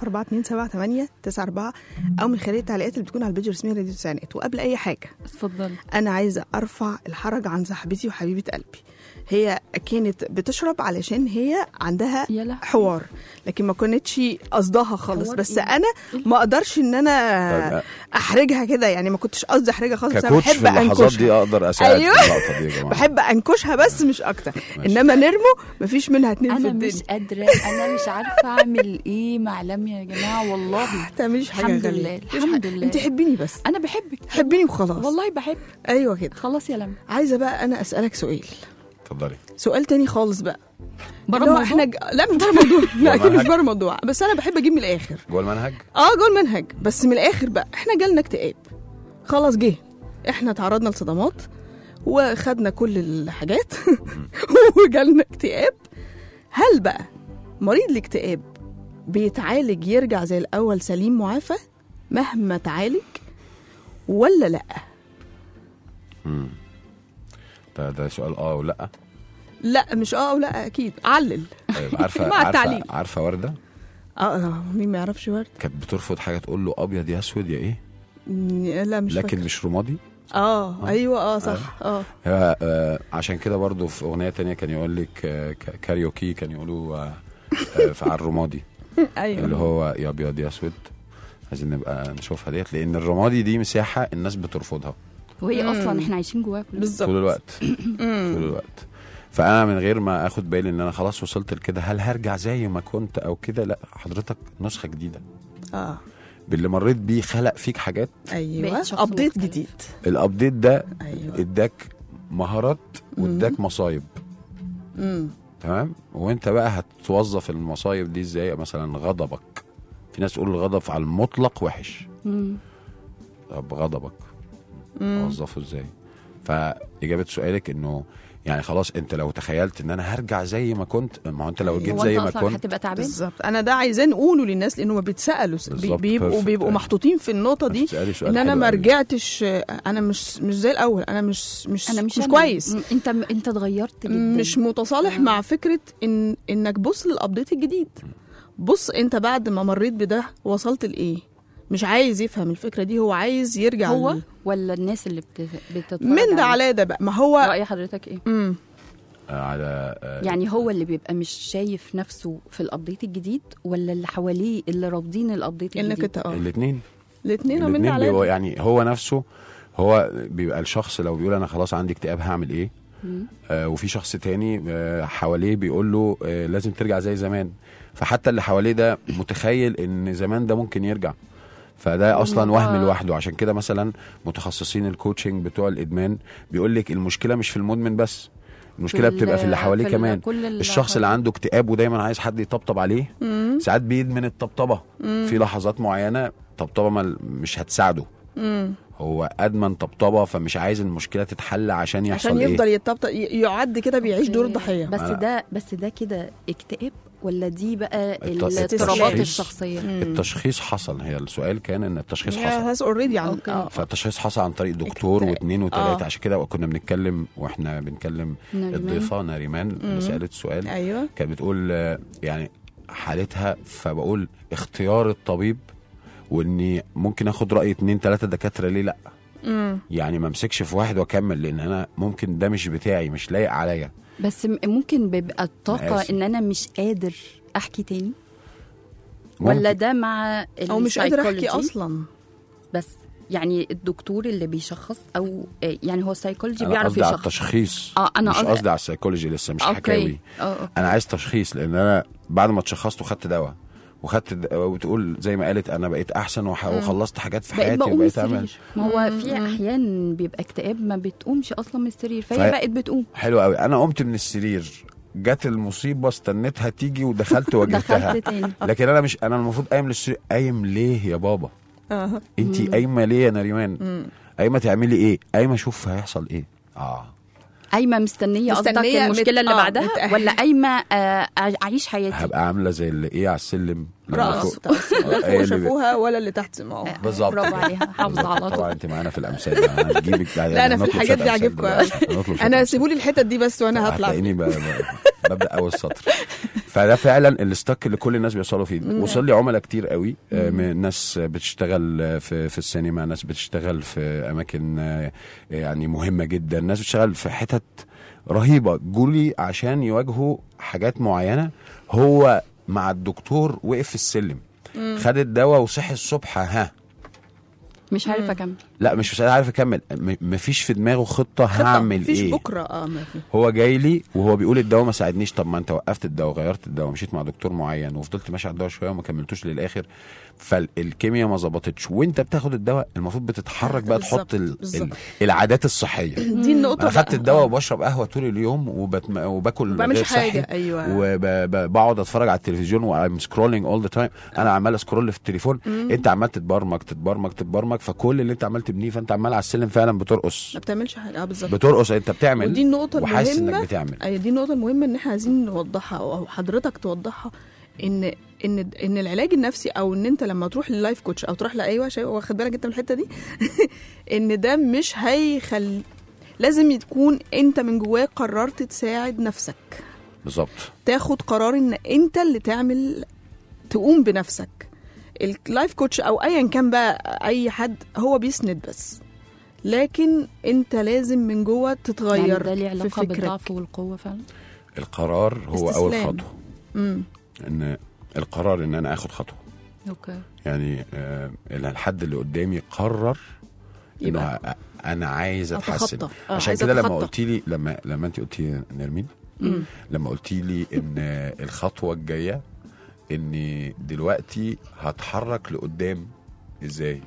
01427 او من خلال التعليقات اللي بتكون على البيج الرسميه راديو التسعينات وقبل اي حاجه اتفضل انا عايزه ارفع الحرج عن صاحبتي وحبيبه قلبي هي كانت بتشرب علشان هي عندها يلا حوار لكن ما كانتش قصدها خالص حوار بس إيه؟ انا ما اقدرش ان انا طيب، احرجها كده يعني ما كنتش قصدي احرجها خالص بس انا ككوتش بحب في اللحظات انكشها دي اقدر اساعد أيوة. في اللقطه دي يا جماعه بحب انكشها بس مش اكتر ماشي. انما نرمو مفيش منها اتنين في انا الدنيا مش قادره انا مش عارفه اعمل ايه مع لميا يا جماعه والله ما تعمليش حاجه الحمد غريبة. لله مفيش الحمد حاجة. لله انت حبيني بس انا بحبك حبيني وخلاص والله بحب ايوه كده خلاص يا لميا عايزه بقى انا اسالك سؤال اتفضلي سؤال تاني خالص بقى بره اللي هو الموضوع؟ احنا ج... لا مش بره الموضوع لا اكيد مش المنهج؟ بره الموضوع بس انا بحب اجيب من الاخر جوه المنهج اه جوه المنهج بس من الاخر بقى احنا جالنا اكتئاب خلاص جه احنا تعرضنا لصدمات وخدنا كل الحاجات وجالنا اكتئاب هل بقى مريض الاكتئاب بيتعالج يرجع زي الاول سليم معافى مهما تعالج ولا لا مم. ده ده سؤال اه ولا لا مش اه ولا اكيد علل طيب عارفه مع عارفه التعليل. عارفه ورده اه آه، مين ما يعرفش ورد كانت بترفض حاجه تقول له ابيض يا اسود يا ايه مم، لا مش لكن فاكرة. مش رمادي اه ايوه اه صح اه هي آه عشان كده برضو في اغنيه تانية كان يقول لك آه ك- كاريوكي كان يقولوا آه آه في على الرمادي اللي ايوه هو يا ابيض يا اسود عايزين نبقى نشوفها ديت لان الرمادي دي مساحه الناس بترفضها وهي مم. اصلا احنا عايشين جواها كلنا بالظبط طول الوقت طول الوقت فانا من غير ما اخد بالي ان انا خلاص وصلت لكده هل هرجع زي ما كنت او كده لا حضرتك نسخه جديده اه باللي مريت بيه خلق فيك حاجات ايوه بقيت شخص ابديت مختلف. جديد الابديت ده ايوه اداك مهارات واداك مصايب امم تمام وانت بقى هتوظف المصايب دي ازاي مثلا غضبك في ناس تقول الغضب على المطلق وحش مم. طب غضبك اوظفه ازاي فاجابه سؤالك انه يعني خلاص انت لو تخيلت ان انا هرجع زي ما كنت ما هو انت لو جيت هو زي انت ما اصلا كنت هتبقى تعبان بالظبط انا ده عايزاه نقوله للناس لانه ما بيتسالوا بي- بالظبط، بيبقوا perfect. بيبقوا أيوة. محطوطين في النقطه دي هتسألي سؤال ان انا حلو ما أوي. رجعتش انا مش مش زي الاول انا مش مش انا مش مش أنا. كويس مم. انت انت اتغيرت جدا مش متصالح مع فكره ان انك بص للابديت الجديد بص انت بعد ما مريت بده وصلت لايه مش عايز يفهم الفكره دي هو عايز يرجع هو ل- ولا الناس اللي بت... بتتفرج من ده عليه؟ على ده بقى ما هو راي حضرتك ايه امم آه، على آه، يعني هو اللي بيبقى مش شايف نفسه في الابديت الجديد ولا اللي حواليه اللي رافضين الابديت انك الجديد انت اه الاثنين الاثنين ومن ده الاثنين على بيبقوا ده يعني هو نفسه هو بيبقى الشخص لو بيقول انا خلاص عندي اكتئاب هعمل ايه آه وفي شخص تاني آه حواليه بيقول له آه لازم ترجع زي زمان فحتى اللي حواليه ده متخيل ان زمان ده ممكن يرجع فده اصلا الموضوع- وهم لوحده عشان كده مثلا متخصصين الكوتشنج بتوع الادمان بيقول لك المشكله مش في المدمن بس المشكله في بتبقى في ال- اللي حواليه في ال- كمان كل اللي الشخص اللي عنده اكتئاب ودايما عايز حد يطبطب عليه مم. ساعات بيدمن الطبطبه في لحظات معينه طبطبه ما- مش هتساعده مم. هو ادمن طبطبه فمش عايز المشكله تتحل عشان يحصل عشان ايه يفضل يتطبطب ي- يعد كده بيعيش دور أوكي. الضحيه بس آه. ده بس ده كده اكتئاب ولا دي بقى الت- الاضطرابات التشخيص- الشخصيه التشخيص حصل هي السؤال كان ان التشخيص حصل هاز اوريدي عن أوكي. اه فالتشخيص حصل عن طريق دكتور اكتئاب. واثنين وثلاثه آه. عشان كده كنا بنتكلم واحنا بنكلم نريمان. الضيفه ناريمان اللي سالت السؤال ايوه كانت بتقول آه، يعني حالتها فبقول اختيار الطبيب واني ممكن اخد راي اتنين تلاته دكاتره ليه لا امم يعني ما امسكش في واحد واكمل لان انا ممكن ده مش بتاعي مش لايق عليا بس م- ممكن بيبقى الطاقه آسف. ان انا مش قادر احكي تاني ممكن. ولا ده مع او مش قادر احكي السايكولوجي؟ اصلا بس يعني الدكتور اللي بيشخص او آه، يعني هو السايكولوجي انا بيعرف قصدي على يشخص التشخيص اه انا مش قصدي- قصدي على السيكولوجي لسه مش أوكي. حكاوي اه أوكي. انا عايز تشخيص لان انا بعد ما اتشخصت وخدت دواء وخدت د- وبتقول زي ما قالت انا بقيت احسن وح... وخلصت حاجات في بقيت حياتي بقوم من وبقيت اعمل السرير ما هو في احيان بيبقى اكتئاب ما بتقومش اصلا من السرير فهي فهي- بقت بتقوم حلو قوي انا قمت من السرير جت المصيبه استنيتها تيجي ودخلت واجهتها دخلت تاني لكن انا مش انا المفروض قايم للسرير قايم ليه يا بابا اه انت قايمه ليه يا نريمان قايمه تعملي ايه قايمه اشوف هيحصل ايه اه قايمه مستنيه قصدك مستنية المشكله مت- اللي آه، بعدها متأهل. ولا قايمه آه، اعيش حياتي هبقى عامله زي اللي ايه على السلم لما رقص فوق- لا هي فوق اللي ب- شافوها ولا اللي تحت سمعوها بالظبط برافو عليها حافظه على طبعا طول انت معانا في الامثال هنجيبك لا انا في الحاجات دي عاجبكم قوي انا سيبوا لي الحتت دي بس وانا هطلع هتلاقيني ب- ب- ببدا اول سطر فده فعلا الاستك اللي كل الناس بيوصلوا فيه وصل لي عملاء كتير قوي آه، من ناس بتشتغل آه، في في السينما ناس بتشتغل في اماكن آه، يعني مهمه جدا ناس بتشتغل في حتت رهيبه جولي عشان يواجهوا حاجات معينه هو مع الدكتور وقف في السلم خد الدواء وصحي الصبح ها مش عارفه اكمل لا مش مش عارف اكمل م- مفيش في دماغه خطه هعمل مفيش ايه بكره اه ما في هو جاي لي وهو بيقول الدواء ما ساعدنيش طب ما انت وقفت الدواء غيرت الدواء مشيت مع دكتور معين وفضلت ماشي على الدواء شويه وما كملتوش للاخر فالكيمياء ما ظبطتش وانت بتاخد الدواء المفروض بتتحرك بقى بالظبط، تحط ال... ال... بالظبط. العادات الصحيه دي النقطه انا خدت بقى. الدواء آه. وبشرب قهوه طول اليوم وبتم... وباكل ما بعملش غير صحي حاجة، أيوة. وبقعد اتفرج على التلفزيون وام سكرولينج اول ذا تايم انا عمال اسكرول في التليفون انت عمال تتبرمج تتبرمج تتبرمج فكل اللي انت عمال تبنيه فانت عمال على السلم فعلا بترقص ما بتعملش حاجه اه بالظبط بترقص انت بتعمل ودي النقطة وحاسس المهمة انك بتعمل أيوة دي النقطة المهمة إن إحنا عايزين نوضحها أو حضرتك توضحها إن إن إن العلاج النفسي أو إن أنت لما تروح لللايف كوتش أو تروح لأيوة شيء واخد بالك أنت من الحتة دي إن ده مش هيخلي لازم تكون أنت من جواك قررت تساعد نفسك بالظبط تاخد قرار إن أنت اللي تعمل تقوم بنفسك اللايف كوتش أو أيا كان بقى أي حد هو بيسند بس لكن انت لازم من جوه يعني تتغير ده ليه في علاقه فكرك بالضعف والقوه فعلا القرار هو اول استسلام. خطوه امم ان القرار ان انا اخد خطوه اوكي يعني آه إن الحد اللي قدامي قرر انه يبقى أ- انا عايز اتحسن أتخطى. آه، عشان عايز كده لما أتخطى. قلت لي لما لما انت قلتي يا نرمين مم. لما قلت لي ان الخطوه الجايه اني دلوقتي هتحرك لقدام ازاي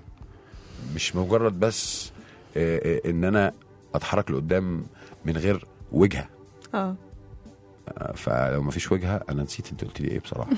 مش مجرد بس آه، آه، ان انا اتحرك لقدام من غير وجهه اه آه، فلو ما فيش وجهه انا نسيت انت قلت لي ايه بصراحه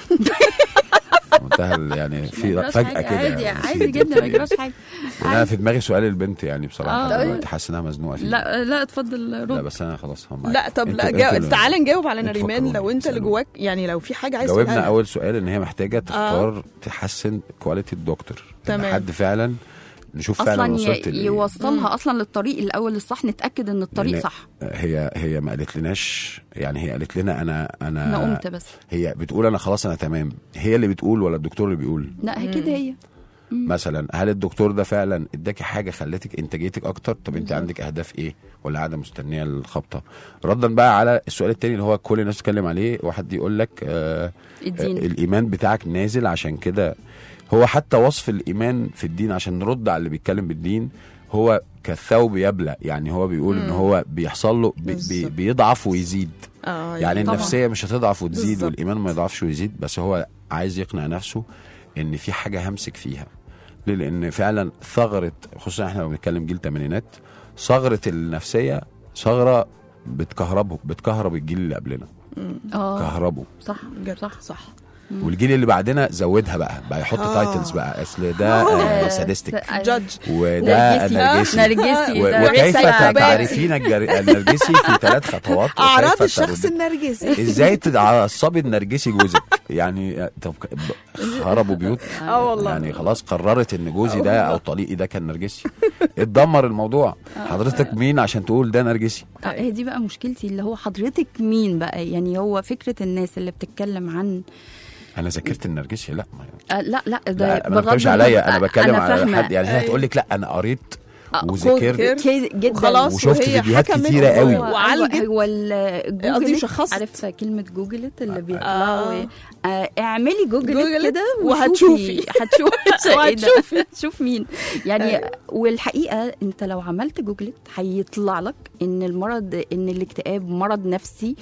منتهى ال- يعني في فجاه كده عادي يعني عادي نسيت جدا قلت ما لي إيه. يجراش حاجه انا في دماغي سؤال البنت يعني بصراحه آه. لحد دلوقتي حاسس انها مزنوقه فيه لا لا اتفضل لا رد بس انا خلاص هم لا طب لا انتوا- جا... انتوا اللي- تعالى نجاوب على انتوا نريمان لو فكروني، انت اللي اسألوني. جواك يعني لو في حاجه عايز جاوبنا تقولها لها. اول سؤال ان هي محتاجه تختار تحسن كواليتي الدكتور إن تمام. حد فعلا نشوف فعلا اصلا وصلت ي- لإيه. يوصلها اصلا للطريق الاول الصح نتاكد ان الطريق لأن صح هي هي ما قالت لناش يعني هي قالت لنا انا انا انا قمت بس هي بتقول انا خلاص انا تمام هي اللي بتقول ولا الدكتور اللي بيقول لا اكيد هي مثلا هل الدكتور ده فعلا اداكي حاجه خلتك انتاجيتك اكتر طب انت عندك اهداف ايه ولا قاعده مستنيه الخبطه ردا بقى على السؤال التاني اللي هو كل الناس بتتكلم عليه واحد يقول لك آه آه الدين الايمان بتاعك نازل عشان كده هو حتى وصف الايمان في الدين عشان نرد على اللي بيتكلم بالدين هو كالثوب يبلى يعني هو بيقول ان هو بيحصل له بي بي بالظبط. بيضعف ويزيد اه يعني طبعاً. النفسيه مش هتضعف وتزيد بالظبط. والايمان ما يضعفش ويزيد بس هو عايز يقنع نفسه ان في حاجه همسك فيها ليه لان فعلا ثغره خصوصا احنا لو بنتكلم جيل تمانينات ثغره النفسيه ثغره بتكهربه بتكهرب الجيل اللي قبلنا اه كهربه صح بجد. صح صح والجيل اللي بعدنا زودها بقى بقى يحط آه. تايتلز بقى اصل ده آه سادستك جادج وده نرجسي. نرجسي نرجسي و- ده وكيف سايكوباتي. تعرفين الجر- النرجسي في ثلاث خطوات اعراض وكيف الشخص ترد- النرجسي ازاي تعصبي النرجسي جوزك يعني طب ك- ب- خربوا بيوت اه والله يعني خلاص قررت ان جوزي ده او طليقي ده كان نرجسي اتدمر الموضوع حضرتك مين عشان تقول ده نرجسي آه، هي دي بقى مشكلتي اللي هو حضرتك مين بقى يعني هو فكره الناس اللي بتتكلم عن انا ذاكرت النرجسي لا ما- آه لا لا ده لا انا ما بغض بتكلمش النظر- عليا انا بتكلم أنا على فاهمة. حد يعني هي هتقول لك لا انا قريت آه، وذاكرت كي- جدا وخلاص وشفت وهي فيديوهات حكمت كتيرة قوي. هو- وعالجت هو ال- قصدي جوجلت شخصت. عارف كلمة جوجلت اللي آه. بيطلعوا آه اعملي جوجلت جوجلت كده وهتشوفي. وشوفي- هتشوفي إيه ده؟ وهتشوفي. شوف مين يعني والحقيقة انت لو عملت جوجلت هيطلع لك ان المرض ان الاكتئاب مرض نفسي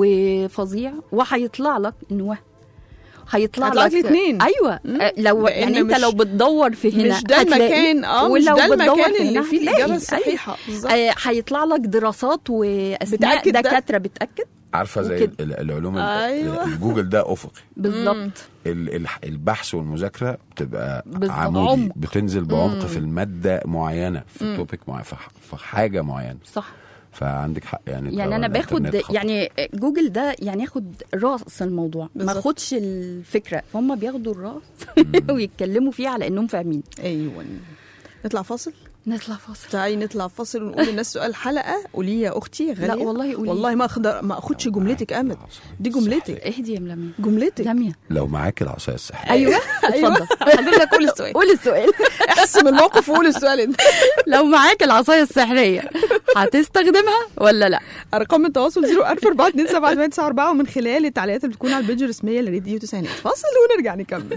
وفظيع وهيطلع لك انه وهم هيطلع هيطلع لك لك الاتنين. ايوه مم. آه، لو لأن يعني انت مش- لو بتدور في هنا مش ده هتلاقي، المكان اه مش ولو ده بتدور المكان في اللي هنا فيه هتلاقي. الاجابه أيوة. الصحيحه بالظبط آه، هيطلع لك دراسات واسماء بتأكد ده. دكاتره بتاكد عارفه زي وكده. ال- العلوم ال- أيوة. الجوجل ده افقي بالظبط ال- ال- البحث والمذاكره بتبقى بالظبط. عمودي عمق. بتنزل بعمق في الماده معينه في توبيك معين في ح- في حاجه معينه صح فعندك حق يعني يعني طبعاً انا باخد الإنترنت خطر. يعني جوجل ده يعني ياخد راس الموضوع ما بالظبط. اخدش الفكره فهم بياخدوا الراس ويتكلموا فيه على انهم فاهمين ايوه نطلع فاصل نطلع فاصل تعالي نطلع فاصل ونقول للناس سؤال الحلقه قولي يا اختي غاليه لا والله قولي. والله ما اخد ما اخدش جملتك امد دي جملتك اهدي يا ملامي جملتك لميا لو معاك العصايه السحريه ايوه اتفضل حضرتك قول السؤال قول السؤال احسم الموقف وقول السؤال انت لو معاك العصايه السحريه هتستخدمها ولا لا ارقام التواصل 044278994 ومن خلال التعليقات اللي بتكون على البيج الرسميه لراديو تسعينات فاصل ونرجع نكمل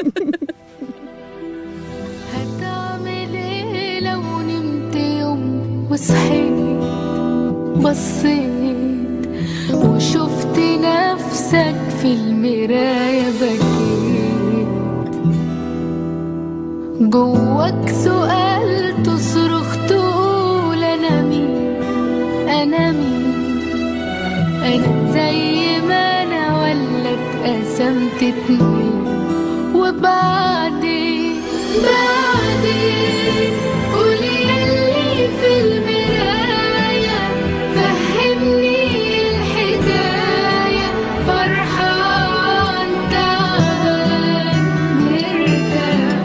هتعمل ايه لو نمت يوم وصحيت بصيت وشفت نفسك في المراية بكيت جواك سؤال تصرخ تقول انا مين انا مين انا زي ما انا ولا اتقسمت اتنين وبعدين بعدين قولي اللي في المراية فهمني الحكاية فرحان تعبان مرتاح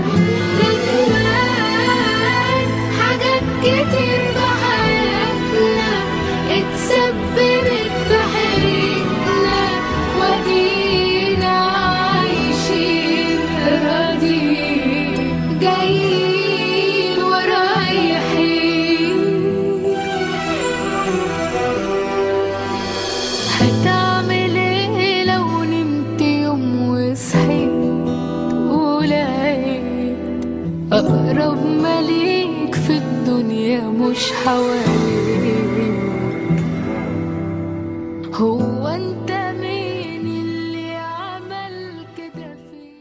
ندمان حاجات كتير في حياتنا اتسببت في حياتنا ودينا عايشين راضيين جايين ورايحين هتعمل ايه لو نمت يوم وصحيت ولقيت أقرب مليك في الدنيا مش حواليك هو انت مين اللي عمل كده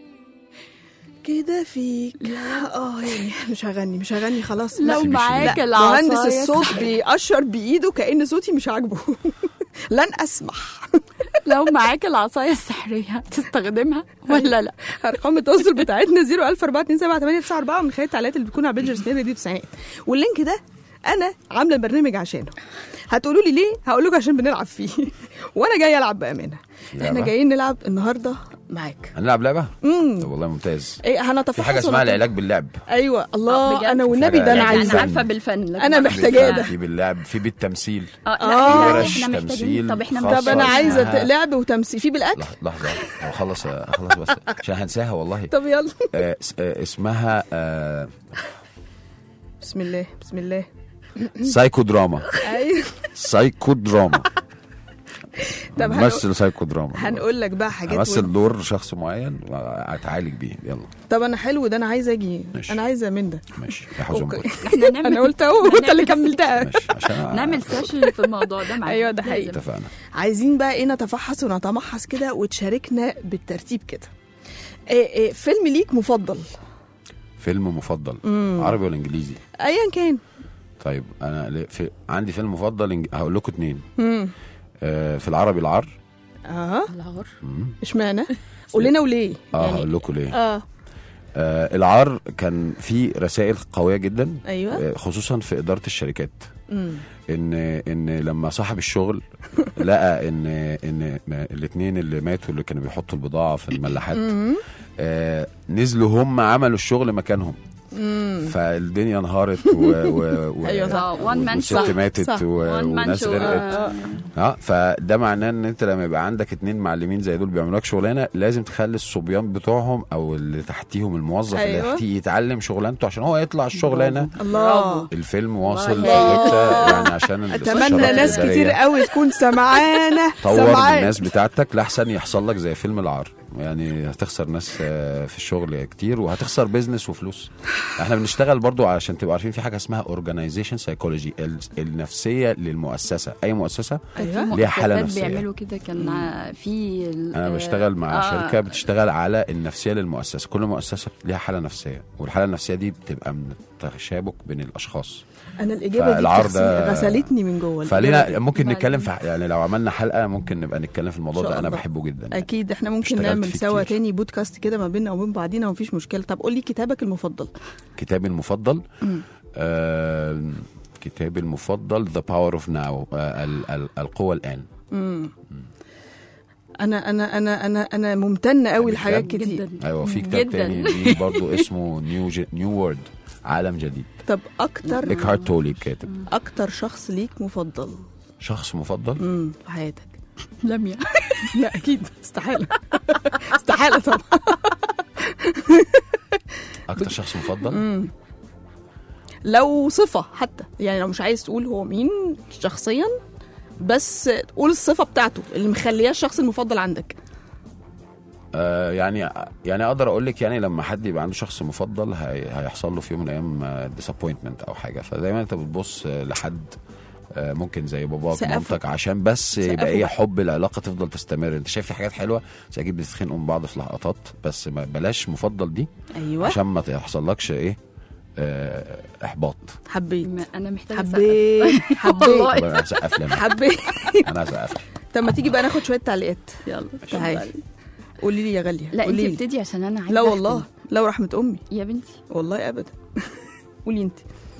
فيك كده فيك اه يعني مش هغني مش هغني خلاص لو لا. معاك لا، العصاية مهندس الصوت السحرية. بيأشر بإيده كأن صوتي مش عاجبه لن أسمح لو معاك العصايه السحريه هتستخدمها ولا لا ارقام التواصل بتاعتنا 014278994 من خلال التعليقات اللي بتكون على بيج رسميه راديو 90 واللينك ده انا عامله البرنامج عشانه هتقولوا لي ليه هقول لكم عشان بنلعب فيه وانا جايه العب بامانه احنا لعبة؟ جايين نلعب النهارده معاك هنلعب لعبه؟ امم طب والله ممتاز ايه هنتفحص في حاجه اسمها ونتفحص. العلاج باللعب ايوه الله بجد؟ انا والنبي حاجة ده انا يعني عايزه عارفه بالفن لكن أنا ما محتاجاه أعرفش. ده. في باللعب في بالتمثيل اه آه. لا ورش احنا محتاجين تمثيل طب احنا خاصة طب انا اسمها- عايزه لعب وتمثيل في بالاكل لح- لحظه اخلص اخلص بس عشان هنساها والله طب يلا آه، اس- آه، اسمها آه، بسم الله بسم الله سايكو دراما ايوه سايكو دراما طب هنقول- ممثل سايكو دراما هنقول لك بقى حاجات همثل ون- دور شخص معين اتعالج بيه يلا طب انا حلو ده انا عايزه اجي ماشي. انا عايزه من ده ماشي يا حزنبر اوكي احنا نعمل انا قلت اهو انت اللي كملتها ماشي عشان نعمل سيشن في الموضوع ده معاك أيوة، ده حقيقي. لازم. اتفقنا عايزين بقى ايه نتفحص ونتمحص كده وتشاركنا بالترتيب كده إيه إيه فيلم ليك مفضل فيلم مفضل عربي ولا انجليزي ايا كان طيب انا ليه- في عندي فيلم مفضل إنج... هقول لكم اتنين امم آه في العربي العار اه العار مم. اشمعنى قول لنا وليه اه هقول لكم ليه اه آه العار كان فيه رسائل قويه جدا ايوه آه، خصوصا في اداره الشركات امم ان ان لما صاحب الشغل لقى ان ان الاثنين اللي ماتوا اللي كانوا بيحطوا البضاعه في الملاحات مم. آه نزلوا هم عملوا الشغل مكانهم مم. فالدنيا انهارت و, و, و أيوة صح. اه وان مان والست شو ماتت صح. و... One man وناس show. غرقت آه. اه فده معناه ان انت لما يبقى عندك اتنين معلمين زي دول بيعملوا لك شغلانه لازم تخلي الصبيان بتوعهم او اللي تحتيهم الموظف اللي أيوة. تحتيه يتعلم شغلانته عشان هو يطلع الشغلانه الله الفيلم واصل في والله. حته يعني عشان اتمنى الإشارات ناس الإدارية. كتير قوي تكون سمعانه طور سمعان. الناس بتاعتك لحسن يحصل لك زي فيلم العار يعني هتخسر ناس آه، في الشغل كتير وهتخسر بيزنس وفلوس احنا بنشتغل برضو عشان تبقوا عارفين في حاجه اسمها اورجانيزيشن سايكولوجي النفسيه للمؤسسه اي مؤسسه ايوه في ليها حالة مؤسسات نفسية. بيعملوا كده كان ع- في ال- انا آه، بشتغل مع آه، شركه بتشتغل على النفسيه للمؤسسه كل مؤسسه ليها حاله نفسيه والحاله النفسيه دي بتبقى من التشابك بين الاشخاص انا الاجابه دي فالعار بتغسل- ده- غسلتني من جوه فلينا الإجابة دي. ممكن بعد- نتكلم في يعني لو عملنا حلقه ممكن نبقى نتكلم في الموضوع إن شاء ده انا الله. بحبه جدا اكيد احنا ممكن اشتغلت نعمل فيه سوا كتير. تاني بودكاست كده ما بيننا وبين بعضينا ومفيش مشكله طب قول لي كتابك المفضل كتابي المفضل آه كتابي المفضل ذا باور اوف ناو القوة الآن مم. انا انا انا انا انا ممتنه قوي لحاجات كتاب؟ كتير ايوه في كتاب جداً. تاني ليه برضه اسمه نيو ج... نيو وورد عالم جديد طب اكتر إيكهارت تولي الكاتب اكتر شخص ليك مفضل شخص مفضل امم في حياتك لميا لا اكيد استحاله استحاله طبعا اكتر شخص مفضل مم. لو صفه حتى يعني لو مش عايز تقول هو مين شخصيا بس قول الصفه بتاعته اللي مخلياه الشخص المفضل عندك آه يعني يعني اقدر اقول لك يعني لما حد يبقى عنده شخص مفضل هي هيحصل له في يوم من الايام ديسابوينتمنت او حاجه فدايما انت بتبص آه، لحد آه، ممكن زي باباك سقفه. مامتك عشان بس سقفه يبقى ايه بقى. حب العلاقه تفضل تستمر انت شايف في حاجات حلوه بس اكيد بتتخانقوا من بعض في لقطات بس ما بلاش مفضل دي ايوه عشان ما يحصلكش ايه آه احباط حبيت انا محتاجه حبيت حبيت والله انا هسقف لي أنا. حبيت انا هسقف لي. طب ما تيجي بقى ناخد شويه تعليقات يلا تعالي قولي لي يا غاليه لا انت قولي لي. ابتدي عشان انا عايزه لا والله أختم. لا ورحمه امي يا بنتي والله ابدا قولي انت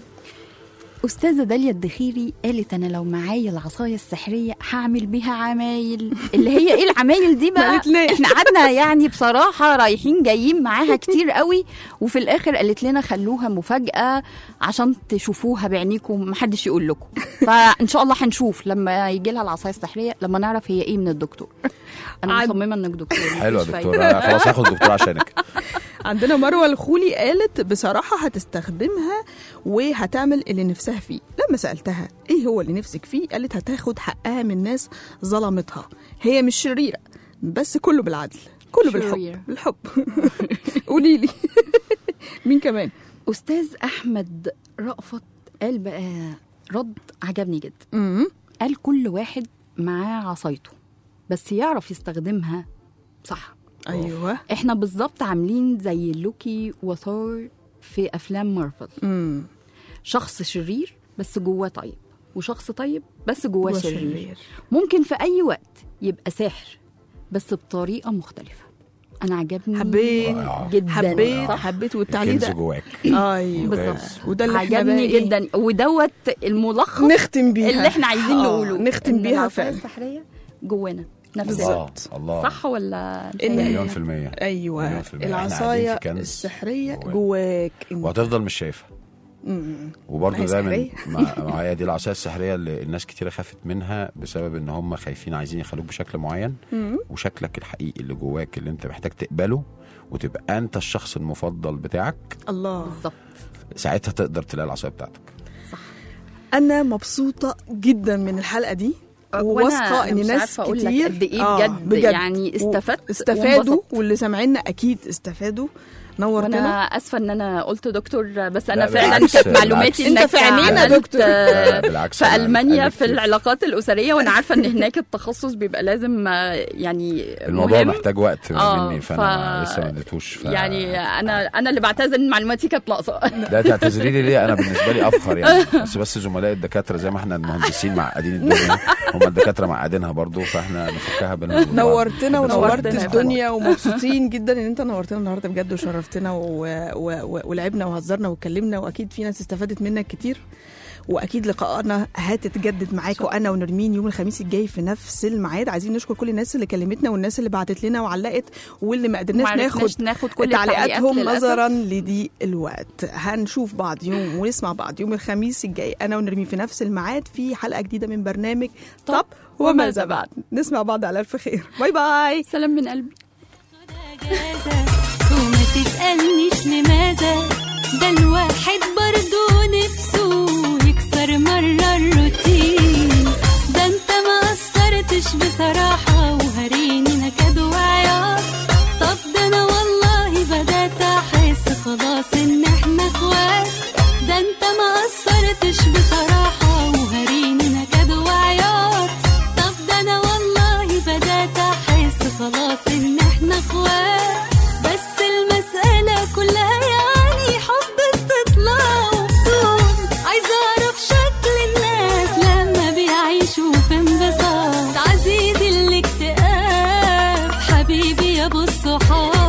أستاذة داليا الدخيري قالت أنا لو معايا العصاية السحرية هعمل بيها عمايل اللي هي إيه العمايل دي ما بقى قالتلناش. إحنا قعدنا يعني بصراحة رايحين جايين معاها كتير قوي وفي الآخر قالت لنا خلوها مفاجأة عشان تشوفوها بعينيكم محدش يقول لكم فإن شاء الله هنشوف لما يجي لها العصاية السحرية لما نعرف هي إيه من الدكتور أنا عاد- مصممة إنك دكتور حلو يا مفيش دكتور فايدة. أنا خلاص هاخد دكتور عشانك عندنا مروه الخولي قالت بصراحه هتستخدمها وهتعمل اللي نفسها فيه لما سالتها ايه هو اللي نفسك فيه قالت هتاخد حقها من ناس ظلمتها هي مش شريره بس كله بالعدل كله شريرة. بالحب بالحب قولي لي مين كمان أستاذ أحمد رأفت قال بقى رد عجبني جدا امم قال كل واحد معاه عصايته بس يعرف يستخدمها صح ايوه احنا بالظبط عاملين زي لوكي وثور في افلام مارفل امم شخص شرير بس جواه طيب وشخص طيب بس جواه جواه شرير. شرير. ممكن في اي وقت يبقى ساحر بس بطريقه مختلفه انا عجبني حبيت جدا حبيت صح؟ حبيت والتعليق الكنز ده جواك ايوه بالظبط. وده اللي احنا بقى عجبني إيه؟ جدا ودوت الملخص نختم بيها اللي احنا عايزين آه، نقوله نختم إن بيها العصاية فعلا السحريه جوانا نفس الله الوقت الله صح ولا إن- مليون في المية ايوه مليون في المية. إحنا قاعدين العصايه في كنز السحريه جواك. جواك انت. وهتفضل مش شايفها مم. وبرضه ما هي دايما سحرية. مع مع هي دي العصايه السحريه اللي الناس كتيره خافت منها بسبب ان هم خايفين عايزين يخلوك بشكل معين مم. وشكلك الحقيقي اللي جواك اللي انت محتاج تقبله وتبقى انت الشخص المفضل بتاعك الله بالظبط ساعتها تقدر تلاقي العصايه بتاعتك انا مبسوطه جدا من الحلقه دي وأنا- وواثقه أنا ان مش ناس عارفة أقول لك كتير قد إيه آه، بجد يعني استفدت استفادوا وانبسطت. واللي سامعينا اكيد استفادوا نورتنا وانا اسفه ان انا قلت دكتور بس انا لا، فعلا بالعكس، كانت بالعكس. معلوماتي انت انك في عينينا عملت، دكتور. آه، لا، بالعكس، في أنا المانيا قالت في كتير. العلاقات الاسريه وانا عارفه ان هناك التخصص بيبقى لازم آه، يعني الموضوع مهم. محتاج وقت آه، مني فانا ف- لسه ما اديتوش ف... يعني انا انا اللي بعتذر ان معلوماتي كانت ناقصه ده تعتذري لي ليه انا بالنسبه لي افخر يعني بس بس زملاء الدكاتره زي ما احنا المهندسين معقدين الدنيا هم الدكاتره معقدينها برضو فاحنا نفكها بينهم وبين بعض. نورتنا ونورت نورتنا يا الدنيا ومبسوطين جدا ان انت نورتنا النهارده بجد وشرفتنا و... و... و... ولعبنا وهزرنا واتكلمنا واكيد في ناس استفادت منك كتير واكيد لقاءنا هتتجدد معاكم انا ونرمين يوم الخميس الجاي في نفس الميعاد عايزين نشكر كل الناس اللي كلمتنا والناس اللي بعتت لنا وعلقت واللي ما قدرناش معرفناش ناخد ناخد كل تعليقاتهم التعليقات نظرا للأسف. لضيق الوقت هنشوف بعض يوم ونسمع بعض يوم الخميس الجاي انا ونرمين في نفس الميعاد في حلقه جديده من برنامج طب وماذا بعد نسمع بعض على الف خير باي باي سلام من قلبي وما تسألنيش لماذا ده الواحد برضو نفسه يكسر مرة الروتين ده انت ما قصرتش بصراحة وهريني نكد وعياط طب ده انا والله بدأت احس خلاص ان احنا اخوات ده انت ما قصرتش بصراحة وهريني نكد وعياط طب ده انا والله بدأت احس خلاص ان احنا اخوات بس المسألة كلها يعني حب استطلاع وفضول عايزة اعرف شكل الناس لما بيعيشوا في انبساط عزيزي الاكتئاب حبيبي يا ابو الصحاب